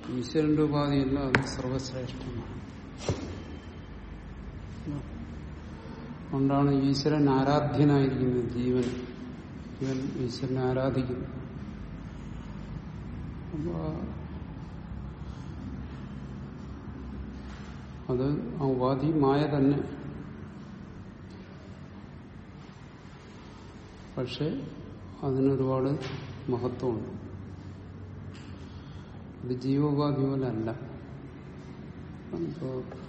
ഈശ്വരന്റെ ഉപാധിയല്ല അത് സർവശ്രേഷ്ഠമാണ് അതുകൊണ്ടാണ് ഈശ്വരൻ ആരാധ്യനായിരിക്കുന്നത് ജീവൻ ജീവൻ ഈശ്വരനെ ആരാധിക്കുന്നു അപ്പൊ അത് ആ ഉപാധി മായ തന്നെ പക്ഷെ അതിനൊരുപാട് മഹത്വമുണ്ട് ഇത് ജീവോപാധി പോലെ അല്ല ഇപ്പോ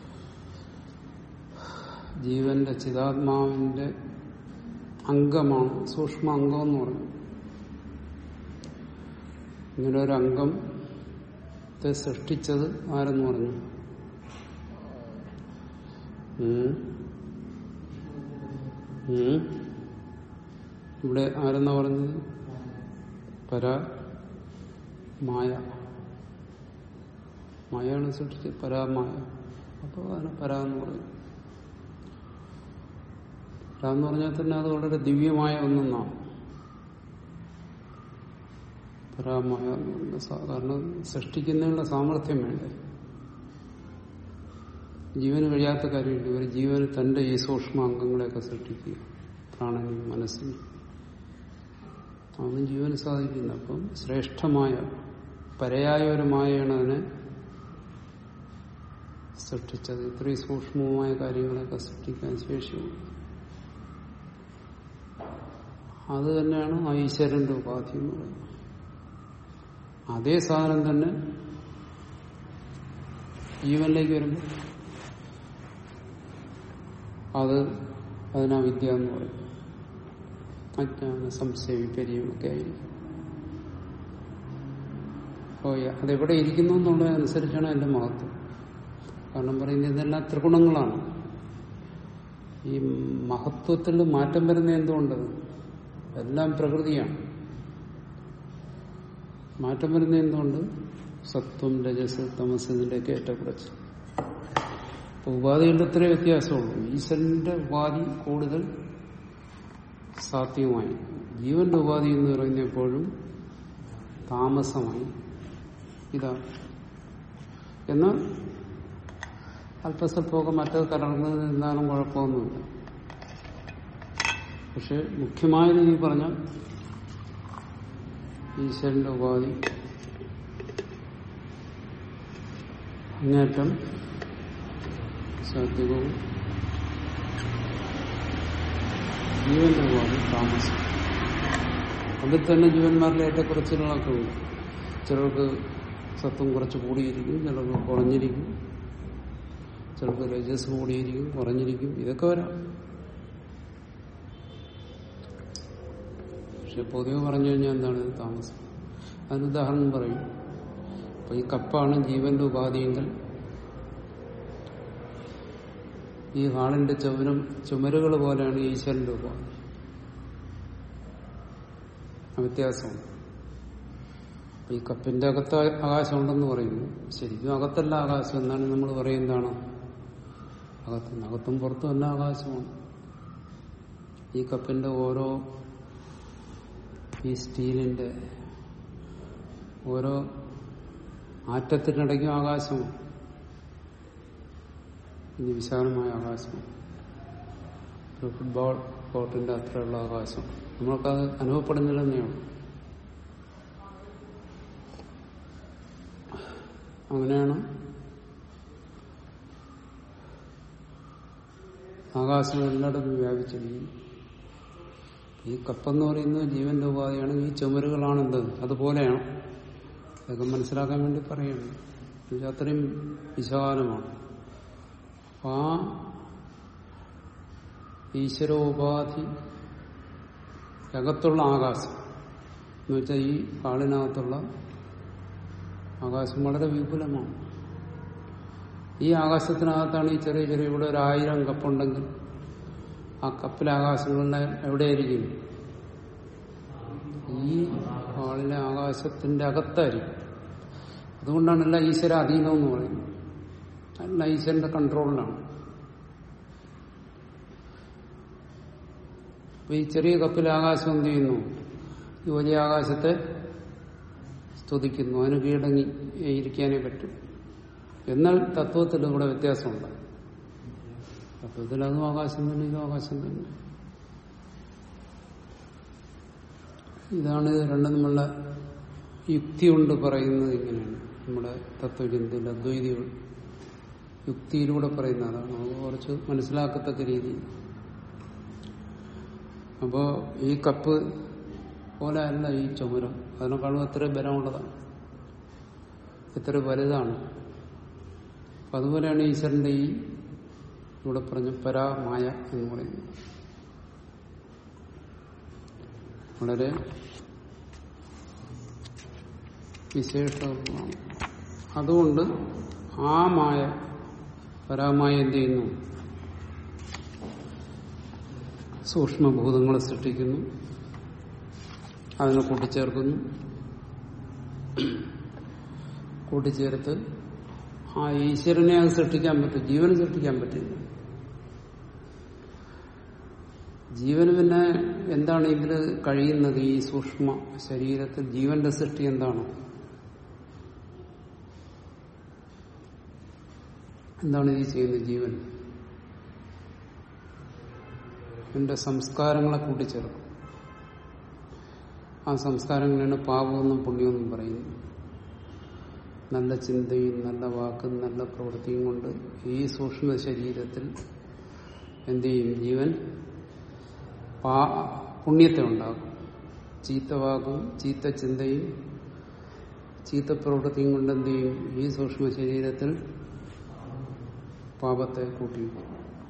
ജീവന്റെ ചിതാത്മാവിന്റെ അംഗമാണ് സൂക്ഷ്മ അംഗം എന്ന് പറഞ്ഞു ഇങ്ങനെ ഒരു അംഗത്തെ സൃഷ്ടിച്ചത് ആരെന്ന് പറഞ്ഞു ഉം. ഉം. ഇവിടെ ആരെന്നാ പറഞ്ഞത് പര മായ മായയാണ് സൃഷ്ടിച്ചത് പരാമായ അപ്പോൾ അതിനെ പര എന്ന് പറയും പര എന്ന് പറഞ്ഞാൽ തന്നെ അത് വളരെ ദിവ്യമായ ഒന്നെന്നാണ് പരാമായ എന്ന് പറയുന്നത് സാധാരണ സൃഷ്ടിക്കുന്നതിനുള്ള സാമർഥ്യം വേണ്ടേ ജീവന് കഴിയാത്ത കാര്യമില്ല ഒരു ജീവന് തന്റെ ഈ സൂക്ഷ്മ അംഗങ്ങളെയൊക്കെ സൃഷ്ടിക്കുക പ്രാണനും മനസ്സിനും അതൊന്നും ജീവന് സാധിക്കില്ല അപ്പം ശ്രേഷ്ഠമായ പരയായ ഒരു മായയാണ് അതിനെ സൃഷ്ടിച്ചത് ഇത്രയും സൂക്ഷ്മമായ കാര്യങ്ങളൊക്കെ സൃഷ്ടിക്കാൻ ശേഷിയുള്ളൂ അത് തന്നെയാണ് ആ ഈശ്വരന്റെ ഉപാധി എന്ന് പറയുന്നത് അതേ സാധനം തന്നെ ജീവനിലേക്ക് വരുമ്പോൾ അത് അതിനാ വിദ്യ എന്ന് പറയും അജ്ഞാന സംശയ വിപര്യമൊക്കെ ആയിരിക്കും അപ്പോൾ അതെവിടെ ഇരിക്കുന്നു എന്നുള്ളതനുസരിച്ചാണ് അതിന്റെ മഹത്വം കാരണം പറയുന്നത് ഇതെല്ലാം ത്രിഗുണങ്ങളാണ് ഈ മഹത്വത്തിൽ മാറ്റം വരുന്ന എന്തുകൊണ്ട് എല്ലാം പ്രകൃതിയാണ് മാറ്റം വരുന്ന എന്തുകൊണ്ട് സത്വം രജസ് തമസ് ഇതിന്റെയൊക്കെ ഏറ്റക്കുറച്ച് അപ്പൊ ഉപാധികളുടെ ഇത്രേ വ്യത്യാസമുള്ളൂ ഈശ്വരന്റെ ഉപാധി കൂടുതൽ സാത്വികമായി ജീവന്റെ ഉപാധി എന്ന് പറയുന്ന എപ്പോഴും താമസമായി ഇതാണ് എന്നാൽ അല്പസ്വല്പമൊക്കെ മറ്റത് കലർന്നത് എന്താണെന്നും കുഴപ്പമൊന്നുമില്ല പക്ഷെ മുഖ്യമായ രീതി പറഞ്ഞാൽ ഈശ്വരന്റെ ഉപാധി അങ്ങേറ്റം സാത്വികവും ജീവന്റെ ഉപാധി താമസം അതിൽ തന്നെ ജീവന്മാരിലെ ഏറ്റക്കുറച്ചിലുകളൊക്കെ ഉണ്ട് ചിലർക്ക് സത്വം കുറച്ച് കൂടിയിരിക്കും ചിലർക്ക് കുറഞ്ഞിരിക്കും ചിലർക്ക് രജസ് കൂടിയിരിക്കും കുറഞ്ഞിരിക്കും ഇതൊക്കെ വരാം പക്ഷെ പൊതുവെ പറഞ്ഞു കഴിഞ്ഞാൽ എന്താണ് ഇത് താമസം അതിന് ഉദാഹരണം പറയും അപ്പൊ ഈ കപ്പാണ് ജീവന്റെ ഉപാധിയെങ്കിൽ ഈ ഹാളിന്റെ ചുമരും ചുമരുകൾ പോലെയാണ് ഈശ്വരന്റെ ഉപാധി ആ വ്യത്യാസമുണ്ട് അപ്പൊ ഈ കപ്പിന്റെ അകത്ത് ആകാശം ഉണ്ടെന്ന് പറയുന്നു ശരിക്കും അകത്തല്ല ആകാശം എന്നാണ് നമ്മൾ പറയുന്നതാണ് അകത്തും അകത്തും പുറത്തും എല്ലാം ആകാശമാണ് ഈ കപ്പിന്റെ ഓരോ ഈ സ്റ്റീലിന്റെ ഓരോ ആറ്റത്തിനിടയ്ക്കും ആകാശമാണ് ഇനി വിശാലമായ ആകാശം ഒരു ഫുട്ബോൾ കോർട്ടിന്റെ അത്രയുള്ള ആകാശം നമ്മൾക്കത് അനുഭവപ്പെടുന്നില്ലെന്നേയുള്ളൂ അങ്ങനെയാണ് ആകാശം എല്ലായിടത്തും വ്യാപിച്ചിരിക്കുന്നു ഈ കപ്പെന്ന് പറയുന്നത് ജീവന്റെ ഉപാധിയാണെങ്കിൽ ഈ ചുമരുകളാണെന്ത് അതുപോലെയാണ് ഇതൊക്കെ മനസ്സിലാക്കാൻ വേണ്ടി പറയുന്നു എന്നുവെച്ചാൽ അത്രയും വിശാലമാണ് അപ്പൊ ആ ഈശ്വരോപാധി അകത്തുള്ള ആകാശം എന്ന് വെച്ചാൽ ഈ ഹാളിനകത്തുള്ള ആകാശം വളരെ വിപുലമാണ് ഈ ആകാശത്തിനകത്താണ് ഈ ചെറിയ ചെറിയ ഇവിടെ ഒരു ആയിരം കപ്പുണ്ടെങ്കിൽ ആ കപ്പിലെ ആകാശങ്ങളുടെ എവിടെയായിരിക്കും ഈ ഹാളിലെ ആകാശത്തിന്റെ അകത്തായിരിക്കും അതുകൊണ്ടാണ് എല്ലാം ഈശ്വര അധീനം എന്ന് പറയുന്നത് എല്ലാം ഈശ്വരന്റെ കൺട്രോളിലാണ് അപ്പൊ ഈ ചെറിയ കപ്പിലെ ആകാശം എന്ത് ചെയ്യുന്നു ഈ വലിയ ആകാശത്തെ സ്തുതിക്കുന്നു അതിന് കീഴടങ്ങി ഇരിക്കാനേ പറ്റും എന്നാൽ തത്വത്തിൽ ഇവിടെ വ്യത്യാസമുണ്ട് തത്വത്തിൽ അതും ആകാശം തന്നെ ഇതും ആകാശം തന്നെ ഇതാണ് ഇത് രണ്ടും നമ്മളുടെ യുക്തി കൊണ്ട് പറയുന്നത് ഇങ്ങനെയാണ് നമ്മുടെ തത്വചിന്തയിൽ അദ്വൈതി യുക്തിയിലൂടെ പറയുന്ന അതാണ് അത് കുറച്ച് മനസ്സിലാക്കത്തക്ക രീതിയിൽ അപ്പോ ഈ കപ്പ് പോലെ അല്ല ഈ ചുമരം അതിനേക്കാളും എത്ര ബലമുള്ളതാണ് എത്ര വലുതാണ് അപ്പൊ അതുപോലെയാണ് ഈശ്വരന്റെ ഈ ഇവിടെ പറഞ്ഞ പരാമായ എന്ന് പറയുന്നത് വളരെ വിശേഷമാണ് അതുകൊണ്ട് ആ മായ പരാമായ എന്ത് ചെയ്യുന്നു സൂക്ഷ്മഭൂതങ്ങളെ സൃഷ്ടിക്കുന്നു അതിനെ കൂട്ടിച്ചേർക്കുന്നു കൂട്ടിച്ചേർത്ത് ആ ഈശ്വരനെ അത് സൃഷ്ടിക്കാൻ പറ്റും ജീവനെ സൃഷ്ടിക്കാൻ പറ്റില്ല ജീവന് പിന്നെ എന്താണ് ഇതിൽ കഴിയുന്നത് ഈ സൂക്ഷ്മ ശരീരത്തിൽ ജീവന്റെ സൃഷ്ടി എന്താണ് എന്താണ് ഈ ചെയ്യുന്നത് ജീവൻ എന്റെ സംസ്കാരങ്ങളെ കൂട്ടിച്ചേർക്കും ആ സംസ്കാരങ്ങളാണ് പാപമെന്നും പുണ്യമെന്നും പറയുന്നത് നല്ല ചിന്തയും നല്ല വാക്കും നല്ല പ്രവൃത്തിയും കൊണ്ട് ഈ സൂക്ഷ്മ ശരീരത്തിൽ എന്ത് ചെയ്യും ജീവൻ പാ പുണ്യത്തെ ഉണ്ടാകും ചീത്ത വാക്കും ചീത്ത ചിന്തയും ചീത്ത പ്രവൃത്തിയും കൊണ്ട് എന്ത് ചെയ്യും ഈ സൂക്ഷ്മ ശരീരത്തിൽ പാപത്തെ കൂട്ടിവെക്കും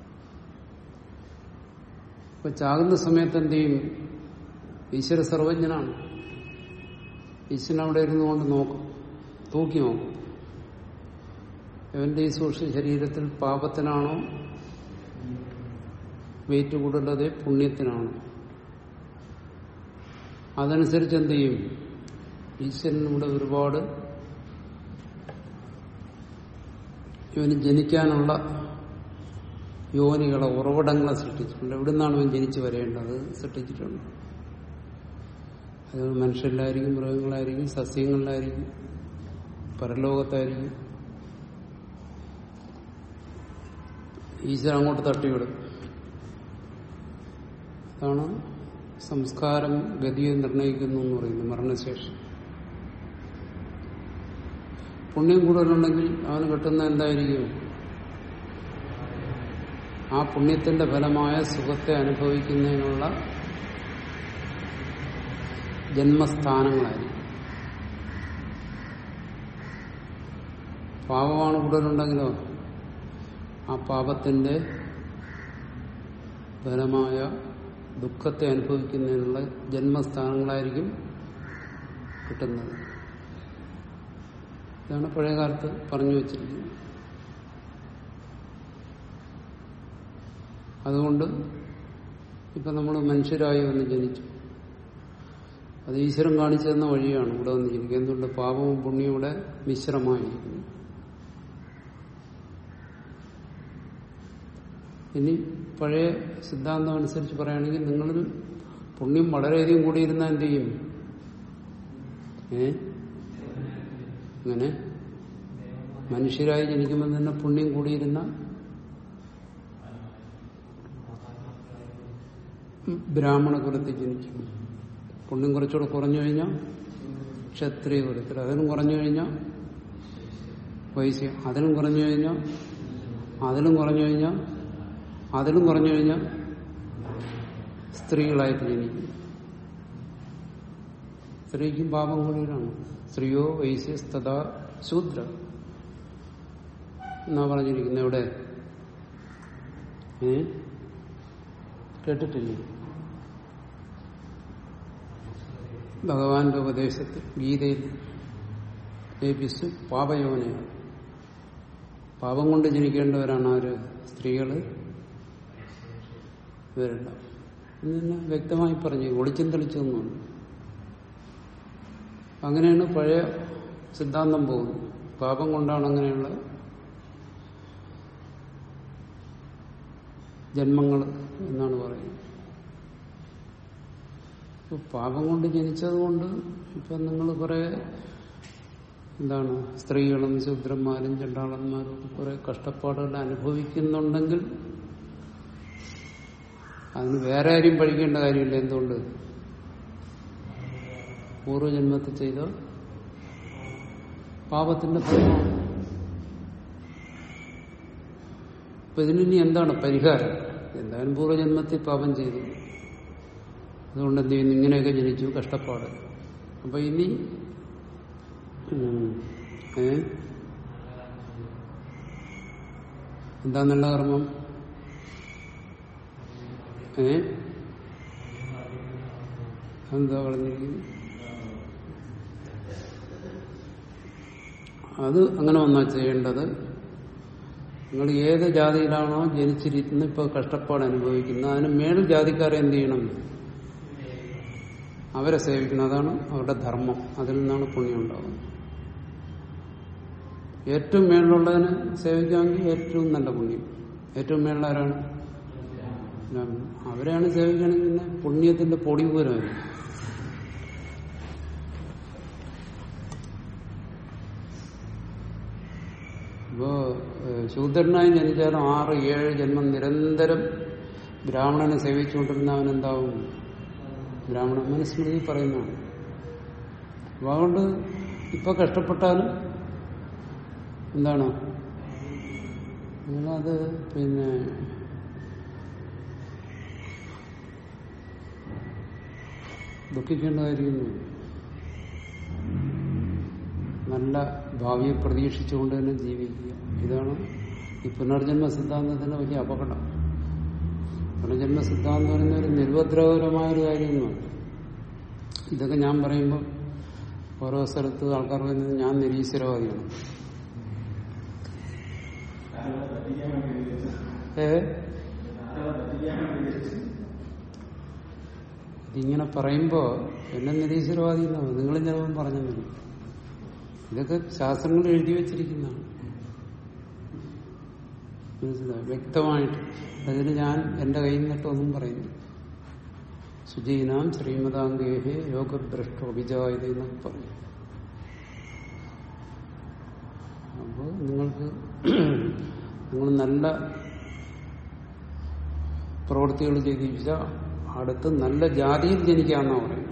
ഇപ്പൊ ചാകുന്ന സമയത്ത് എന്ത് ചെയ്യും ഈശ്വര സർവജ്ഞനാണ് ഈശ്വരൻ അവിടെ ഇരുന്നുകൊണ്ട് നോക്കും തൂക്കി നോക്കും ഇവന്റെ ഈ സൂക്ഷ്മ ശരീരത്തിൽ പാപത്തിനാണോ വെയിറ്റ് കൂടുതലത് പുണ്യത്തിനാണ് അതനുസരിച്ച് എന്ത് ചെയ്യും ഈശ്വരനിവിടെ ഒരുപാട് ഇവന് ജനിക്കാനുള്ള യോനികളെ ഉറവിടങ്ങളെ സൃഷ്ടിച്ചിട്ടുണ്ട് എവിടെ നിന്നാണ് ഇവൻ ജനിച്ചു വരേണ്ടത് സൃഷ്ടിച്ചിട്ടുണ്ട് അത് മനുഷ്യരിലായിരിക്കും മൃഗങ്ങളായിരിക്കും സസ്യങ്ങളിലായിരിക്കും പരലോകത്തായിരിക്കും ഈശ്വരൻ അങ്ങോട്ട് തട്ടിവിടും അതാണ് സംസ്കാരം ഗതിയെ നിർണയിക്കുന്നു എന്ന് പറയുന്നത് മരണശേഷം പുണ്യം കൂടുതലുണ്ടെങ്കിൽ അവന് കിട്ടുന്ന എന്തായിരിക്കും ആ പുണ്യത്തിന്റെ ഫലമായ സുഖത്തെ അനുഭവിക്കുന്നതിനുള്ള ജന്മസ്ഥാനങ്ങളായിരിക്കും പാപമാണ് കൂടുതലുണ്ടെങ്കിലോ ആ പാപത്തിന്റെ ഫലമായ ദുഃഖത്തെ അനുഭവിക്കുന്നതിനുള്ള ജന്മസ്ഥാനങ്ങളായിരിക്കും കിട്ടുന്നത് ഇതാണ് പഴയകാലത്ത് പറഞ്ഞു വച്ചിരിക്കുന്നത് അതുകൊണ്ട് ഇപ്പൊ നമ്മൾ മനുഷ്യരായി വന്ന് ജനിച്ചു അത് ഈശ്വരൻ കാണിച്ചു തന്ന വഴിയാണ് ഇവിടെ വന്നിരിക്കുന്നത് എന്തുകൊണ്ട് പാപവും പുണ്യവും ഇവിടെ മിശ്രമായിരിക്കുന്നു ഇനി പഴയ സിദ്ധാന്തം അനുസരിച്ച് പറയുകയാണെങ്കിൽ നിങ്ങളിൽ പുണ്യം വളരെയധികം കൂടിയിരുന്നാൽ എന്ത് ചെയ്യും ഏ അങ്ങനെ മനുഷ്യരായി ജനിക്കുമ്പോൾ തന്നെ പുണ്യം കൂടിയിരുന്ന ബ്രാഹ്മണ കുലത്തിൽ ജനിക്കും പുണ്യം കുറച്ചുകൂടെ കുറഞ്ഞു കഴിഞ്ഞാൽ ക്ഷത്രിയ കുലത്തിൽ അതിനും കുറഞ്ഞു കഴിഞ്ഞാൽ വൈശ്യ അതിലും കുറഞ്ഞു കഴിഞ്ഞാൽ അതിലും കുറഞ്ഞു കഴിഞ്ഞാൽ അതിലും കുറഞ്ഞു കഴിഞ്ഞാൽ സ്ത്രീകളായിട്ട് ജനിക്കും സ്ത്രീക്കും പാപം കൂടിയാണ് സ്ത്രീയോ വൈശ്യസ്തഥാ ശൂദ്ര എന്നാ പറഞ്ഞിരിക്കുന്നത് എവിടെ ഏ കേട്ടിട്ടില്ലേ ഭഗവാന്റെ ഉപദേശത്തിൽ ഗീതയിൽ ഏപിസ് പാപയോനയാണ് പാപം കൊണ്ട് ജനിക്കേണ്ടവരാണ് ആര് സ്ത്രീകള് ഇവരെല്ലാം ഇന്ന് വ്യക്തമായി പറഞ്ഞു ഒളിച്ചും തെളിച്ചൊന്നുമില്ല അങ്ങനെയാണ് പഴയ സിദ്ധാന്തം പോകുന്നത് പാപം കൊണ്ടാണ് അങ്ങനെയുള്ള ജന്മങ്ങൾ എന്നാണ് പറയുന്നത് ഇപ്പൊ പാപം കൊണ്ട് ജനിച്ചത് കൊണ്ട് ഇപ്പൊ നിങ്ങൾ കുറെ എന്താണ് സ്ത്രീകളും ശൂദ്രന്മാരും ചണ്ടാളന്മാരും ഒക്കെ കുറെ കഷ്ടപ്പാടുകൾ അനുഭവിക്കുന്നുണ്ടെങ്കിൽ അതിന് വേറെ ആരും പഠിക്കേണ്ട കാര്യമില്ല എന്തുകൊണ്ട് പൂർവ്വജന്മത്തിൽ ചെയ്ത പാപത്തിന്റെ ഫലമാണ് അപ്പൊ ഇതിനി എന്താണ് പരിഹാരം എന്തായാലും പൂർവ്വജന്മത്തിൽ പാപം ചെയ്തു അതുകൊണ്ട് എന്ത് ചെയ്യുന്നു ഇങ്ങനെയൊക്കെ ജനിച്ചു കഷ്ടപ്പാട് അപ്പൊ ഇനി ഉം, ഏ എന്താ നല്ല കർമ്മം ഏ എന്താ പറഞ്ഞിരിക്കുന്നത് അത് അങ്ങനെ വന്നാ ചെയ്യേണ്ടത് നിങ്ങൾ ഏത് ജാതിയിലാണോ ജനിച്ചിരിക്കുന്നത് ഇപ്പൊ കഷ്ടപ്പാട് അനുഭവിക്കുന്നത് അതിന് മേൽ ജാതിക്കാരെ എന്ത് ചെയ്യണം അവരെ സേവിക്കണം അതാണ് അവരുടെ ധർമ്മം അതിൽ നിന്നാണ് പുണ്യം ഉണ്ടാകുന്നത് ഏറ്റവും മേളിലുള്ളതിനെ സേവിക്കാമെങ്കിൽ ഏറ്റവും നല്ല പുണ്യം ഏറ്റവും മേളിലാരാണ് ബ്രാഹ്മണൻ. അവരെയാണ് സേവിക്കണമെങ്കിൽ പിന്നെ പുണ്യത്തിന്റെ പൊടി പോലും ഇപ്പോ ഏഹ്, ശൂദ്രനായി ജനിച്ചാലും ആറ് ഏഴ് ജന്മം നിരന്തരം ബ്രാഹ്മണനെ സേവിച്ചുകൊണ്ടിരുന്ന അവനെന്താവും ബ്രാഹ്മണ മനുസ്മൃതി പറയുന്നതാണ് അപ്പൊ അതുകൊണ്ട് ഇപ്പൊ കഷ്ടപ്പെട്ടാലും എന്താണ് നിങ്ങളത് പിന്നെ ദുഃഖിക്കേണ്ട കാര്യമൊന്നുമില്ല നല്ല ഭാവിയെ പ്രതീക്ഷിച്ചുകൊണ്ട് തന്നെ ജീവിക്കുക ഇതാണ് ഈ പുനർജന്മ സിദ്ധാന്തത്തിന്റെ വലിയ അപകടം പുനർജന്മ സിദ്ധാന്തം എന്ന് പറയുന്ന ഒരു നിരുപദ്രവകരമായ ഒരു കാര്യമൊന്നുമല്ല ഇതൊക്കെ ഞാൻ പറയുമ്പോൾ ഓരോ സ്ഥലത്ത് ആൾക്കാർ പറയുന്നത് ഞാൻ നിരീശ്വരവാദിയാണ് ഏ ഇതിങ്ങനെ പറയുമ്പോ എന്നെ നിരീശ്വരവാദി എന്നാണ് നിങ്ങളും ചിലപ്പം പറഞ്ഞു തരും ഇതൊക്കെ ശാസ്ത്രങ്ങൾ എഴുതി വെച്ചിരിക്കുന്നതാണ് മനസ്സിലായി വ്യക്തമായിട്ട് അതിന് ഞാൻ എന്റെ കയ്യിൽ നിന്നിട്ടൊന്നും പറയുന്നു സുജീനാം ശ്രീമതാംഗേഹേ യോഗഭ്രഷ്ടോ വിജായത എന്നൊക്കെ പറഞ്ഞു അപ്പോൾ നിങ്ങൾക്ക് നിങ്ങൾ നല്ല പ്രവൃത്തികൾ ചെയ്തിച്ച അടുത്ത് നല്ല ജാതിയിൽ ജനിക്കാമെന്നാണ് പറയുന്നത്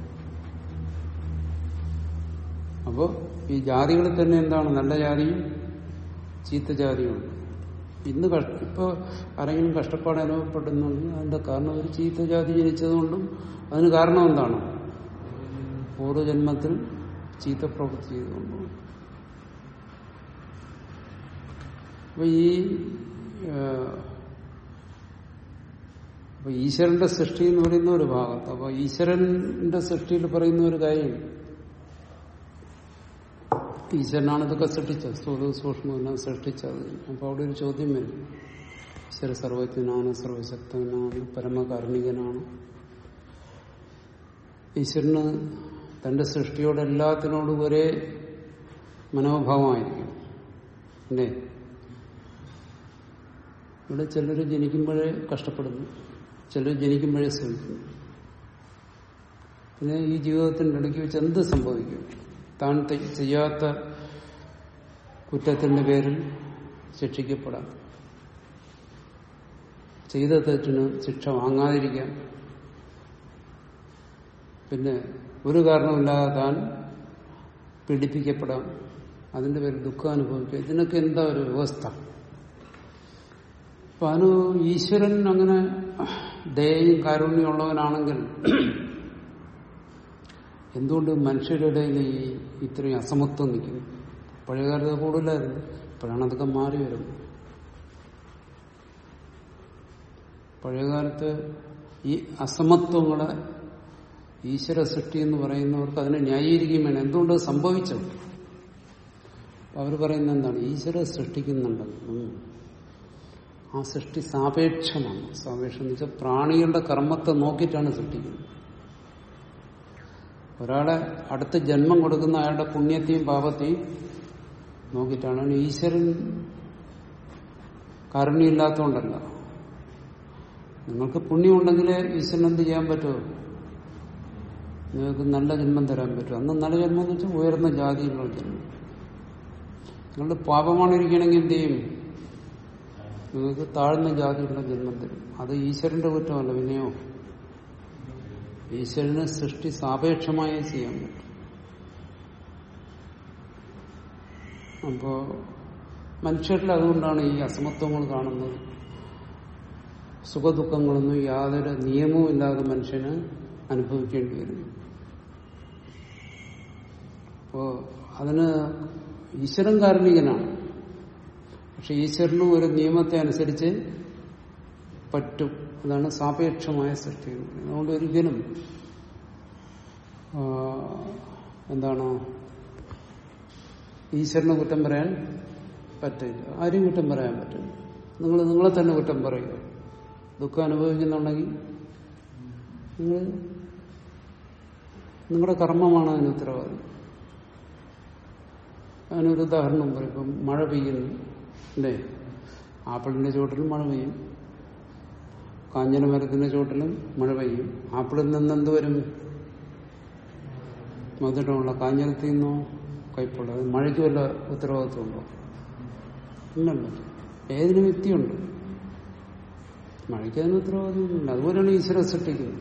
അപ്പോൾ ഈ ജാതികളിൽ തന്നെ എന്താണ് നല്ല ജാതിയും ചീത്ത ജാതിയുമുണ്ട് ഇന്ന് കഷ്ട ഇപ്പൊ ആരെങ്കിലും കഷ്ടപ്പാട് അനുഭവപ്പെടുന്നുണ്ടെങ്കിൽ അതിന്റെ കാരണം ഒരു ചീത്ത ജാതി ജനിച്ചതുകൊണ്ടും അതിന് കാരണം എന്താണ് പൂർവ്വജന്മത്തിൽ ചീത്ത പ്രവൃത്തി ചെയ്തുകൊണ്ടും അപ്പൊ ഈ ഏഹ്, അപ്പൊ ഈശ്വരന്റെ സൃഷ്ടി എന്ന് പറയുന്ന ഒരു ഭാഗത്ത് അപ്പൊ ഈശ്വരന്റെ സൃഷ്ടിയിൽ പറയുന്ന ഒരു കാര്യം ഈശ്വരനാണ് ഇതൊക്കെ സൃഷ്ടിച്ചത് സ്ഥൂല സൂക്ഷ്മമെല്ലാം സൃഷ്ടിച്ചത് അപ്പൊ അവിടെ ഒരു ചോദ്യം വരും ഈശ്വര സർവജ്ഞനാണ് സർവശക്തനാണ് പരമകാരുണികനാണ് ഈശ്വരന് തന്റെ സൃഷ്ടിയോട് എല്ലാത്തിനോടും ഒരേ മനോഭാവമായിരിക്കും അല്ലേ ഇവിടെ ചിലർ ജനിക്കുമ്പോഴേ കഷ്ടപ്പെടുന്നു ചിലർ ജനിക്കുമ്പോഴേ ശ്രമിക്കുന്നു പിന്നെ ഈ ജീവിതത്തിന്റെ ഇടയ്ക്ക് വെച്ച് എന്ത് സംഭവിക്കും താൻ തെ- ചെയ്യാത്ത കുറ്റത്തിന്റെ പേരിൽ ശിക്ഷിക്കപ്പെടാം ചെയ്ത തെറ്റിന് ശിക്ഷ വാങ്ങാതിരിക്കാം പിന്നെ ഒരു കാരണമില്ലാതെ താൻ പീഡിപ്പിക്കപ്പെടാം അതിന്റെ പേരിൽ ദുഃഖം അനുഭവിക്കുക ഇതിനൊക്കെ എന്താ ഒരു വ്യവസ്ഥ അപ്പൊ അതിന് ഈശ്വരൻ അങ്ങനെ ദയയും കാരുണ്യമുള്ളവനാണെങ്കിൽ എന്തുകൊണ്ട് മനുഷ്യരുടെ ഇടയിൽ ഈ ഇത്രയും അസമത്വം നിൽക്കുന്നു പഴയകാലത്ത് കൂടുതലായിരുന്നു ഇപ്പോഴാണ് അതൊക്കെ മാറി വരുന്നത് പഴയകാലത്ത് ഈ അസമത്വങ്ങളെ ഈശ്വര സൃഷ്ടി എന്ന് പറയുന്നവർക്ക് അതിനെ ന്യായീകരിക്കുകയും വേണം എന്തുകൊണ്ട് അത് സംഭവിച്ചത് അവർ പറയുന്നത് എന്താണ് ഈശ്വര സൃഷ്ടിക്കുന്നുണ്ടെന്നും ആ സൃഷ്ടി സാപേക്ഷമാണ് സാപേക്ഷം എന്ന് വെച്ചാൽ പ്രാണികളുടെ കർമ്മത്തെ നോക്കിയിട്ടാണ് സൃഷ്ടിക്കുന്നത് ഒരാളെ അടുത്ത് ജന്മം കൊടുക്കുന്ന അയാളുടെ പുണ്യത്തെയും പാപത്തെയും നോക്കിയിട്ടാണ് അതിന് ഈശ്വരൻ കാരുണ്യമില്ലാത്തതുകൊണ്ടല്ല നിങ്ങൾക്ക് പുണ്യമുണ്ടെങ്കിലേ ഈശ്വരൻ എന്ത് ചെയ്യാൻ പറ്റുമോ നിങ്ങൾക്ക് നല്ല ജന്മം തരാൻ പറ്റും അന്ന് നല്ല ജന്മം എന്ന് വെച്ചാൽ ഉയർന്ന ജാതിയിലുള്ള ജന്മം നിങ്ങളുടെ പാപമാണ് ഇരിക്കണമെങ്കിൽ എന്ത് ചെയ്യും നിങ്ങൾക്ക് താഴ്ന്ന ജാതിയുള്ള ജന്മം തരും അത് ഈശ്വരന്റെ കുറ്റമല്ല പിന്നെയോ ഈശ്വരന് സൃഷ്ടി സാപേക്ഷമായി ചെയ്യാൻ പറ്റും അപ്പോ മനുഷ്യരിൽ അതുകൊണ്ടാണ് ഈ അസമത്വങ്ങൾ കാണുന്നത് സുഖദുഃഖങ്ങളൊന്നും യാതൊരു നിയമവും ഇല്ലാതെ മനുഷ്യന് അനുഭവിക്കേണ്ടി വരുന്നു അപ്പോ അതിന് ഈശ്വരൻ കാർമ്മികനാണ് പക്ഷെ ഈശ്വരനും ഒരു നിയമത്തെ അനുസരിച്ച് പറ്റും അതാണ് സാപേക്ഷമായ സൃഷ്ടി എന്ന് പറയുന്നത്. അതുകൊണ്ട് ഒരിക്കലും ആ, എന്താണ് ഈശ്വരനെ കുറ്റം പറയാൻ പറ്റില്ല ആരും കുറ്റം പറയാൻ പറ്റില്ല നിങ്ങൾ നിങ്ങളെ തന്നെ കുറ്റം പറയുക ദുഃഖം അനുഭവിക്കുന്നുണ്ടെങ്കിൽ നിങ്ങൾ നിങ്ങളുടെ കർമ്മമാണ് അതിന് ഉത്തരവാദി അതിനൊരു ഉദാഹരണം പറയും ഇപ്പം മഴ പെയ്യുന്നു അല്ലേ ആപ്പിളിന്റെ ചുവട്ടിലും മഴ പെയ്യും കാഞ്ഞന മരത്തിന്റെ ചുവട്ടിലും മഴ പെയ്യും ആപ്പിളിൽ നിന്ന് എന്ത് വരും മധുരമുള്ള കാഞ്ഞിരത്തിൽ നിന്നോ കയ്പുള്ള അത് മഴയ്ക്ക് വല്ല ഉത്തരവാദിത്വമുണ്ടോ ഇല്ലല്ലോ ഏതിനും വ്യക്തിയുണ്ട് മഴയ്ക്ക് അതിന് ഉത്തരവാദിത്വമില്ല അതുപോലെയാണ് ഈശ്വര സൃഷ്ടിക്കുന്നത്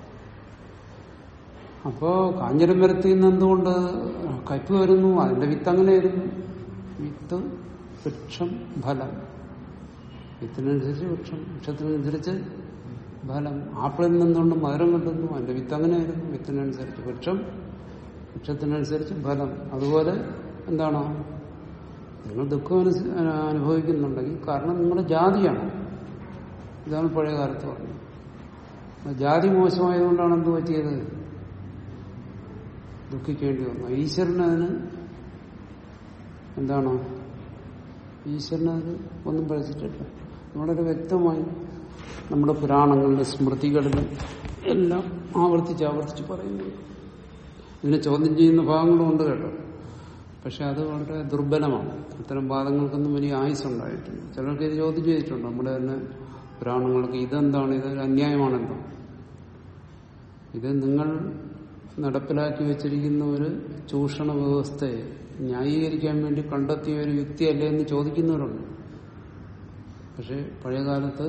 അപ്പോ കാഞ്ഞിരം മരത്തിൽ നിന്ന് എന്തുകൊണ്ട് കയ്പ് വരുന്നു അതിന്റെ വിത്ത് അങ്ങനെ വരുന്നു വിത്ത് വൃക്ഷം ഫലം വിത്തിനനുസരിച്ച് വൃക്ഷം വൃക്ഷത്തിനനുസരിച്ച് ഫലം ആപ്പിളിൽ നിന്നുകൊണ്ട് മധുരം കിട്ടുന്നു അതിന്റെ വിത്ത് അങ്ങനെ വരുന്നു വിത്തിനനുസരിച്ച് വൃക്ഷം വൃക്ഷത്തിനനുസരിച്ച് ഫലം അതുപോലെ എന്താണോ നിങ്ങൾ ദുഃഖം അനുസ- അനുഭവിക്കുന്നുണ്ടെങ്കിൽ കാരണം നിങ്ങളുടെ ജാതിയാണ് ഇതാണ് പഴയ കാലത്ത് പറഞ്ഞത് അപ്പൊ ജാതി മോശമായതുകൊണ്ടാണ് എന്ത് പറ്റിയത് ദുഃഖിക്കേണ്ടി വന്നു ഈശ്വരന് അതിന് എന്താണോ ഈശ്വരന് അതിന് ഒന്നും പഠിച്ചിട്ടില്ല വളരെ വ്യക്തമായി നമ്മുടെ പുരാണങ്ങളിലും സ്മൃതികളിലും എല്ലാം ആവർത്തിച്ച് ആവർത്തിച്ച് പറയുന്നുണ്ട് ഇതിനെ ചോദ്യം ചെയ്യുന്ന ഭാഗങ്ങളും ഉണ്ട് കേട്ടോ പക്ഷെ അത് വളരെ ദുർബലമാണ് അത്തരം വാദങ്ങൾക്കൊന്നും വലിയ ആയുസ് ഉണ്ടായിട്ടില്ല ചിലർക്ക് ഇത് ചോദ്യം ചെയ്തിട്ടുണ്ട് നമ്മുടെ തന്നെ പുരാണങ്ങൾക്ക് ഇതെന്താണ് ഇതൊരു അന്യായമാണല്ലോ ഇത് നിങ്ങൾ നടപ്പിലാക്കി വെച്ചിരിക്കുന്ന ഒരു ചൂഷണ വ്യവസ്ഥയെ ന്യായീകരിക്കാൻ വേണ്ടി കണ്ടെത്തിയ ഒരു യുക്തിയല്ലേ എന്ന് ചോദിക്കുന്നവരുണ്ട് പക്ഷെ പഴയകാലത്ത്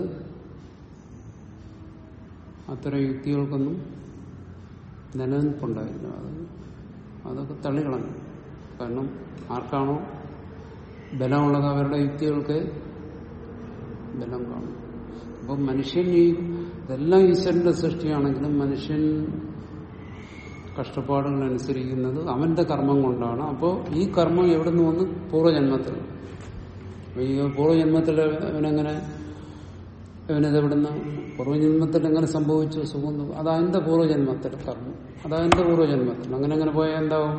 അത്തരം യുക്തികൾക്കൊന്നും നിലനിൽപ്പുണ്ടായില്ല അത് അതൊക്കെ തള്ളിക്കളഞ്ഞു കാരണം ആർക്കാണോ ബലമുള്ളത് അവരുടെ യുക്തികൾക്ക് ബലം കാണും അപ്പം മനുഷ്യൻ ഈ ഇതെല്ലാം ഈശ്വരന്റെ സൃഷ്ടിയാണെങ്കിലും മനുഷ്യൻ കഷ്ടപ്പാടുകൾ അനുസരിക്കുന്നത് അവന്റെ കർമ്മം കൊണ്ടാണ് അപ്പോൾ ഈ കർമ്മം എവിടെ നിന്ന് വന്ന് പൂർവ്വജന്മത്തിൽ അപ്പൊ ഈ പൂർവ്വജന്മത്തിൽ അവനെങ്ങനെ അവനത് എവിടുന്ന് പൂർവ്വജന്മത്തിൽ എങ്ങനെ സംഭവിച്ചു സുഖം ദുഃഖം? അത് അതിന്റെ പൂർവ്വജന്മത്തിൽ കർമ്മം അത് അതിന്റെ പൂർവ്വജന്മത്തിൽ അങ്ങനെ അങ്ങനെ പോയാൽ എന്താവും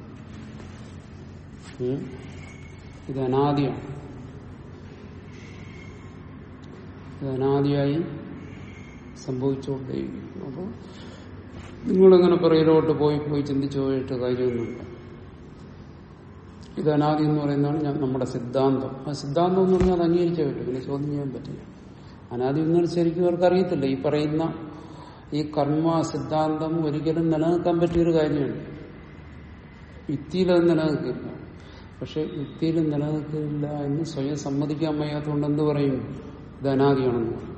ഉം? ഇത് അനാദിയാണ് ഇത് അനാദിയായി സംഭവിച്ചുകൊണ്ടേയിരിക്കുന്നു അപ്പോൾ നിങ്ങളിങ്ങനെ പുറകിലോട്ട് പോയി പോയി ചിന്തിച്ചു പോയിട്ട് കാര്യമൊന്നുമില്ല ഇത് അനാദി എന്ന് പറയുന്നതാണ് ഞാൻ നമ്മുടെ സിദ്ധാന്തം ആ സിദ്ധാന്തം എന്ന് പറഞ്ഞാൽ അത് അംഗീകരിച്ചേ പറ്റും പിന്നെ ചോദ്യം ചെയ്യാൻ പറ്റില്ല അനാദി എന്ന് ശരിക്കും അവർക്ക് അറിയത്തില്ല ഈ പറയുന്ന ഈ കർമ്മ സിദ്ധാന്തം ഒരിക്കലും നിലനിൽക്കാൻ പറ്റിയൊരു കാര്യമാണ് യുക്തിയിൽ അത് നിലനിൽക്കില്ല പക്ഷെ യുക്തിയിൽ നിലനിൽക്കില്ല എന്ന് സ്വയം സമ്മതിക്കാൻ വയ്യാത്തതുകൊണ്ട് എന്ത് പറയും ഇത് അനാദിയാണെന്ന് പറയും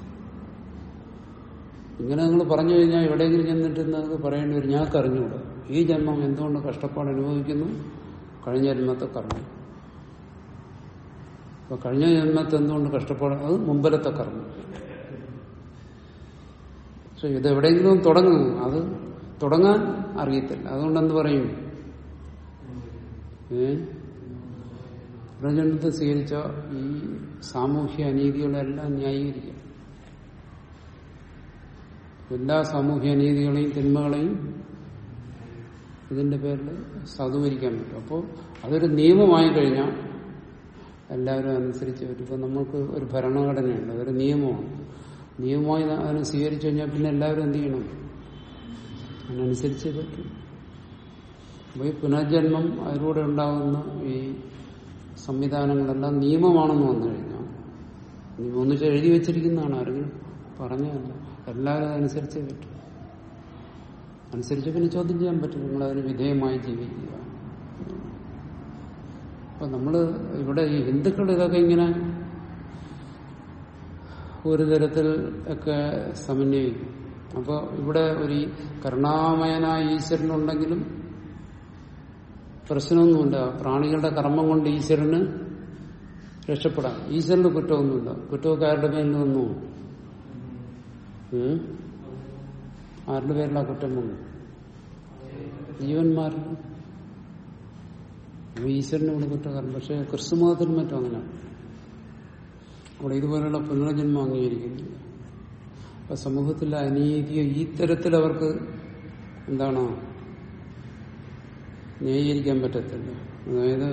ഇങ്ങനെ നിങ്ങൾ പറഞ്ഞു കഴിഞ്ഞാൽ എവിടെയെങ്കിലും ചെന്നിട്ട് നിങ്ങൾക്ക് പറയേണ്ടി വരും ഞങ്ങൾക്ക് അറിഞ്ഞുകൂടാ ഈ ജന്മം എന്തുകൊണ്ട് കഷ്ടപ്പാട് അനുഭവിക്കുന്നു കഴിഞ്ഞ ജന്മത്തെ കർമ്മം അപ്പൊ കഴിഞ്ഞ ജന്മത്തെ എന്തുകൊണ്ട് കഷ്ടപ്പാട് അത് മുമ്പിലത്തെ കർമ്മം പക്ഷെ ഇത് എവിടെയെങ്കിലും തുടങ്ങുന്നു അത് തുടങ്ങാൻ അറിയത്തില്ല അതുകൊണ്ട് എന്ത് പറയും ഏ പ്രജനത്തെ സ്വീകരിച്ച ഈ സാമൂഹ്യ അനീതികളെല്ലാം ന്യായീകരിക്കും എല്ലാ സാമൂഹ്യ അനീതികളെയും തിന്മകളെയും ഇതിന്റെ പേരിൽ സാധൂകരിക്കാൻ പറ്റും അപ്പോൾ അതൊരു നിയമമായി കഴിഞ്ഞാൽ എല്ലാവരും അനുസരിച്ച് വരും ഇപ്പം നമുക്ക് ഒരു ഭരണഘടനയുണ്ട് അതൊരു നിയമമാണ് നിയമമായി അതിനെ സ്വീകരിച്ചു കഴിഞ്ഞാൽ പിന്നെ എല്ലാവരും എന്ത് ചെയ്യണം അതിനനുസരിച്ച് പറ്റും അപ്പോൾ ഈ പുനർജന്മം അതിലൂടെ ഉണ്ടാകുന്ന ഈ സംവിധാനങ്ങളെല്ലാം നിയമമാണെന്ന് വന്നു കഴിഞ്ഞാൽ നിയമം ഒന്നിച്ച് എഴുതി വെച്ചിരിക്കുന്നതാണ് ആരെങ്കിലും പറഞ്ഞതല്ല എല്ലാവരും അതനുസരിച്ചേ പറ്റും അനുസരിച്ച് പിന്നെ ചോദ്യം ചെയ്യാൻ പറ്റും നിങ്ങൾ അതിന് വിധേയമായി ജീവിക്കുക അപ്പൊ നമ്മള് ഇവിടെ ഈ ഹിന്ദുക്കൾ ഇതൊക്കെ ഇങ്ങനെ ഒരു തരത്തിൽ ഒക്കെ സമന്വയിക്കും അപ്പൊ ഇവിടെ ഒരു ഈ കരുണാമയനായ ഈശ്വരനുണ്ടെങ്കിലും പ്രശ്നമൊന്നുമില്ല പ്രാണികളുടെ കർമ്മം കൊണ്ട് ഈശ്വരന് രക്ഷപ്പെടാം ഈശ്വരന് കുറ്റമൊന്നുമില്ല കുറ്റമൊക്കെ ആരുടെ പേരിൽ വന്നു ഉം? ആരുടെ പേരിലാ കുറ്റം വന്നു ജീവന്മാരിൽ അപ്പൊ ഈശ്വരന് ഇവിടെ കുറ്റക്കാരൻ പക്ഷെ ക്രിസ്തുമതത്തിനും മറ്റും അങ്ങനെയാണ് അവിടെ ഇതുപോലുള്ള പുനർജന്മം അംഗീകരിക്കുന്നില്ല അപ്പൊ സമൂഹത്തിലെ അനീതിയെ ഈ തരത്തിൽ അവർക്ക് എന്താണ് ന്യായീകരിക്കാൻ പറ്റത്തില്ല അതായത്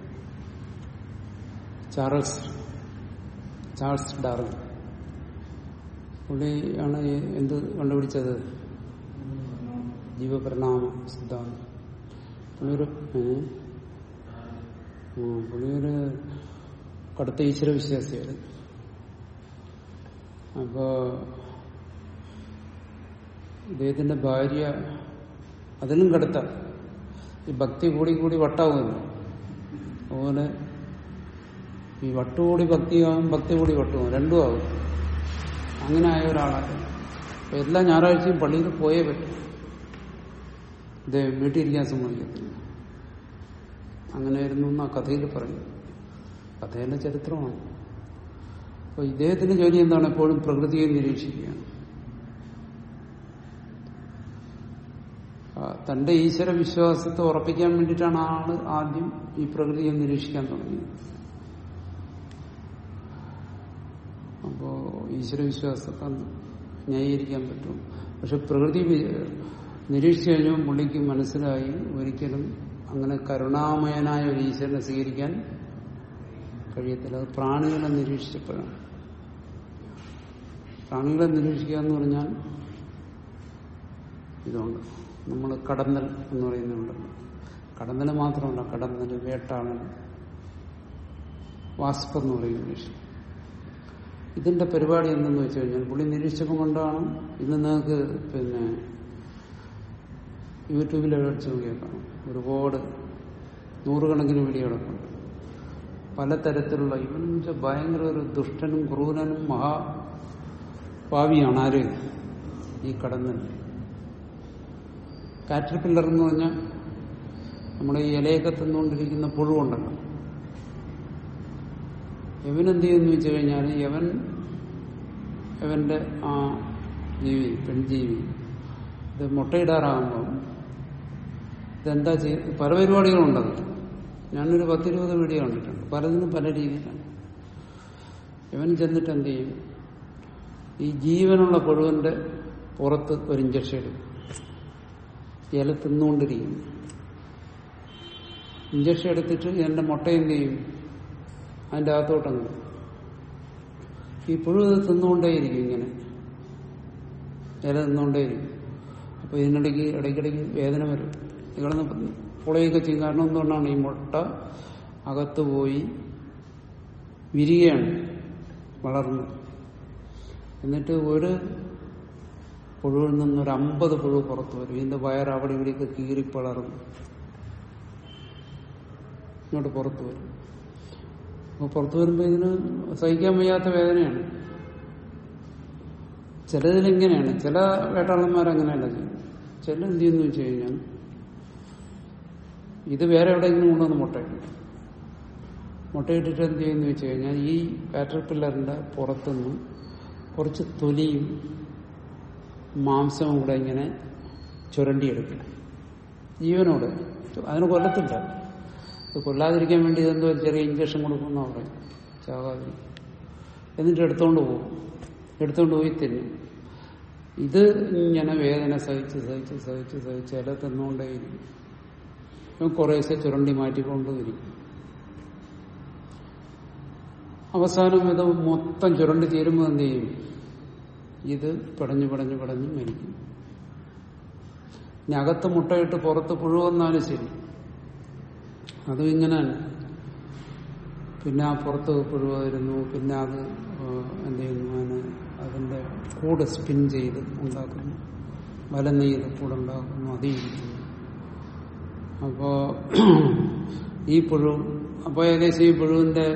ചാൾസ് ചാൾസ് ഡാർവിൻ പുള്ളിയാണ് ഈ എന്ത് കണ്ടുപിടിച്ചത് ജീവപരിണാമ സിദ്ധാന്തം പുള്ളിയൊരു ഏ? ആ, പുള്ളിയൊരു കടുത്ത ഈശ്വര വിശ്വാസിയായിരുന്നു അപ്പോ ഇദ്ദേഹത്തിന്റെ ഭാര്യ അതിലും കടുത്ത ഈ ഭക്തി കൂടി കൂടി വട്ടാവുമല്ലോ അതുപോലെ ഈ വട്ടുകൂടി ഭക്തിയാവും ഭക്തി കൂടി വട്ടുമാവും രണ്ടും ആവും അങ്ങനെ ആയ ഒരാളാണ് അപ്പൊ എല്ലാ ഞായറാഴ്ചയും പള്ളിയിൽ പോയേ പറ്റും ഇദ്ദേഹം വീട്ടിലിരിക്കാൻ സമ്മതിക്കത്തില്ല അങ്ങനെയായിരുന്നു എന്ന് ആ കഥയിൽ പറയും കഥയുടെ ചരിത്രമാണ് അപ്പൊ ഇദ്ദേഹത്തിന്റെ ജോലി എന്താണ് എപ്പോഴും പ്രകൃതിയെ നിരീക്ഷിക്കുകയാണ് ആ, തന്റെ ഈശ്വര വിശ്വാസത്തെ ഉറപ്പിക്കാൻ വേണ്ടിയിട്ടാണ് ആള് ആദ്യം ഈ പ്രകൃതിയെ നിരീക്ഷിക്കാൻ തുടങ്ങിയത് അപ്പോ ഈശ്വര വിശ്വാസത്തെ ന്യായീകരിക്കാൻ പറ്റും പക്ഷെ പ്രകൃതി വി- നിരീക്ഷിച്ചു കഴിഞ്ഞാൽ പുള്ളിക്ക് മനസ്സിലായി ഒരിക്കലും അങ്ങനെ കരുണാമയനായ ഒരു ഈശ്വരനെ സ്വീകരിക്കാൻ കഴിയത്തില്ല അത് പ്രാണികളെ നിരീക്ഷിച്ചപ്പോഴാണ് പ്രാണികളെ നിരീക്ഷിക്കുക എന്ന് പറഞ്ഞാൽ ഇതുണ്ട് നമ്മൾ കടന്നൽ എന്ന് പറയുന്നുണ്ടല്ലോ കടന്നൽ മാത്രമല്ല കടന്നൽ വേട്ടാളൻ വാസ്പ് എന്ന് പറയും ഇംഗ്ലീഷ് ഇതിന്റെ പരിപാടി എന്തെന്ന് വെച്ച് കഴിഞ്ഞാൽ പുള്ളി നിരീക്ഷകം കൊണ്ടാണ് ഇന്ന് നിങ്ങൾക്ക് പിന്നെ യൂട്യൂബിൽ അടിച്ചു നോക്കിയാൽ കാണാം ഒരുപാട് നൂറുകണക്കിന് വീഡിയോകളൊക്കെ പലതരത്തിലുള്ള ഇവൻ വെച്ചാൽ ഭയങ്കര ഒരു ദുഷ്ടനും ക്രൂരനും മഹാ പാവിയാണ് ആര് ഈ കടന്നൽ കാറ്റർപില്ലർ എന്ന് പറഞ്ഞാൽ നമ്മുടെ ഈ ഇലയൊക്കെ തിന്നുകൊണ്ടിരിക്കുന്ന പുഴുവുണ്ടല്ലോ യവനെന്ത് ചെയ്യുന്നു വെച്ച് കഴിഞ്ഞാൽ യവൻ യവന്റെ ആ ജീവി പെൺജീവി ഇത് മുട്ടയിടാറാകുമ്പോൾ ഇതെന്താ ചെയ്യ പല പരിപാടികളുണ്ടത് ഞാനൊരു പത്തിരുപത് വീഡിയോ കണ്ടിട്ടുണ്ട് പലതിനും പല രീതിയിലാണ് ഇവൻ ചെന്നിട്ട് എന്ത് ചെയ്യും ഈ ജീവനുള്ള പുഴുവിന്റെ പുറത്ത് ഒരു ഇഞ്ചക്ഷൻ എടുക്കും ഇല തിന്നുകൊണ്ടിരിക്കും ഇഞ്ചക്ഷൻ എടുത്തിട്ട് എന്റെ മുട്ട എന്ത് ചെയ്യും അതിന്റെ അകത്തോട്ടങ്ങ് ഈ പുഴു ഇത് തിന്നുകൊണ്ടേയിരിക്കും ഇങ്ങനെ ഇല തിന്നുകൊണ്ടേയിരിക്കും അപ്പൊ ഇതിനിടയ്ക്ക് ഇടയ്ക്കിടയ്ക്ക് വേദന വരും ഇവിടുന്ന് പുളയൊക്കെ ചെയ്യും കാരണം എന്തുകൊണ്ടാണ് ഈ മുട്ട അകത്ത് പോയി വിരികയാണ് വളർന്ന് എന്നിട്ട് ഒരു പുഴുവിൽ നിന്നൊരു അമ്പത് പുഴു പുറത്തു വരും ഇതിന്റെ വയർ അവിടെ ഇവിടെയൊക്കെ കീറിപ്പളർന്നു ഇങ്ങോട്ട് പുറത്തു വരും അപ്പൊ പുറത്തു വരുമ്പോ ഇതിന് സഹിക്കാൻ വയ്യാത്ത വേദനയാണ് ചിലതിലിങ്ങനെയാണ് ചില വേട്ടാളന്മാരങ്ങനെയല്ല ചെയ്യും ചില എന്ത് ചെയ്യുന്നു വെച്ച് കഴിഞ്ഞാൽ ഇത് വേറെ എവിടെയെങ്കിലും കൊണ്ടുവന്ന് മുട്ടയിടും മുട്ടയിട്ടിട്ട് എന്ത് ചെയ്യുന്നു വെച്ച് കഴിഞ്ഞാൽ ഈ കാറ്റർപില്ലറിന്റെ പുറത്തുനിന്ന് കുറച്ച് തൊലിയും മാംസവും കൂടെ ഇങ്ങനെ ചുരണ്ടിയെടുക്കും ജീവനോട് അതിന് കൊല്ലത്തില്ല ഇത് കൊല്ലാതിരിക്കാൻ വേണ്ടി ഇതെന്തോ ഒരു ചെറിയ ഇഞ്ചക്ഷൻ കൊടുക്കുന്ന പറയും ചാകാതിരിക്കും എന്നിട്ട് എടുത്തോണ്ട് പോകും എടുത്തോണ്ട് പോയി തിന്നും ഇത് ഇങ്ങനെ വേദന സഹിച്ച് സഹിച്ച് സഹിച്ച് സഹിച്ച് ഇല തിന്നുകൊണ്ടേയിരിക്കും ഇവൻ കുറേശ്ശെ ചുരണ്ടി മാറ്റിക്കൊണ്ടുമിരിക്കും അവസാനം ഇത് മൊത്തം ചുരണ്ടി തീരുമ്പോൾ എന്ത് ചെയ്യും ഇത് പടഞ്ഞു പടഞ്ഞു പടഞ്ഞു മരിക്കും ഇനി അകത്ത് മുട്ടയിട്ട് പുറത്ത് പുഴു വന്നാലും ശരി അതും ഇങ്ങനെയാണ് പിന്നെ ആ പുറത്ത് പുഴു വരുന്നു പിന്നെ അത് ആ, എന്ത് ചെയ്യുന്നു അതിന് അതിന്റെ കൂട് സ്പിൻ ചെയ്ത് ഉണ്ടാക്കുന്നു വലം നെയ്ത് കൂടെ ഉണ്ടാകുന്നു അതിരിക്കുന്നു അപ്പോ ഈ പുഴു അപ്പൊ ഏകദേശം ഈ പുഴുവിന്റെ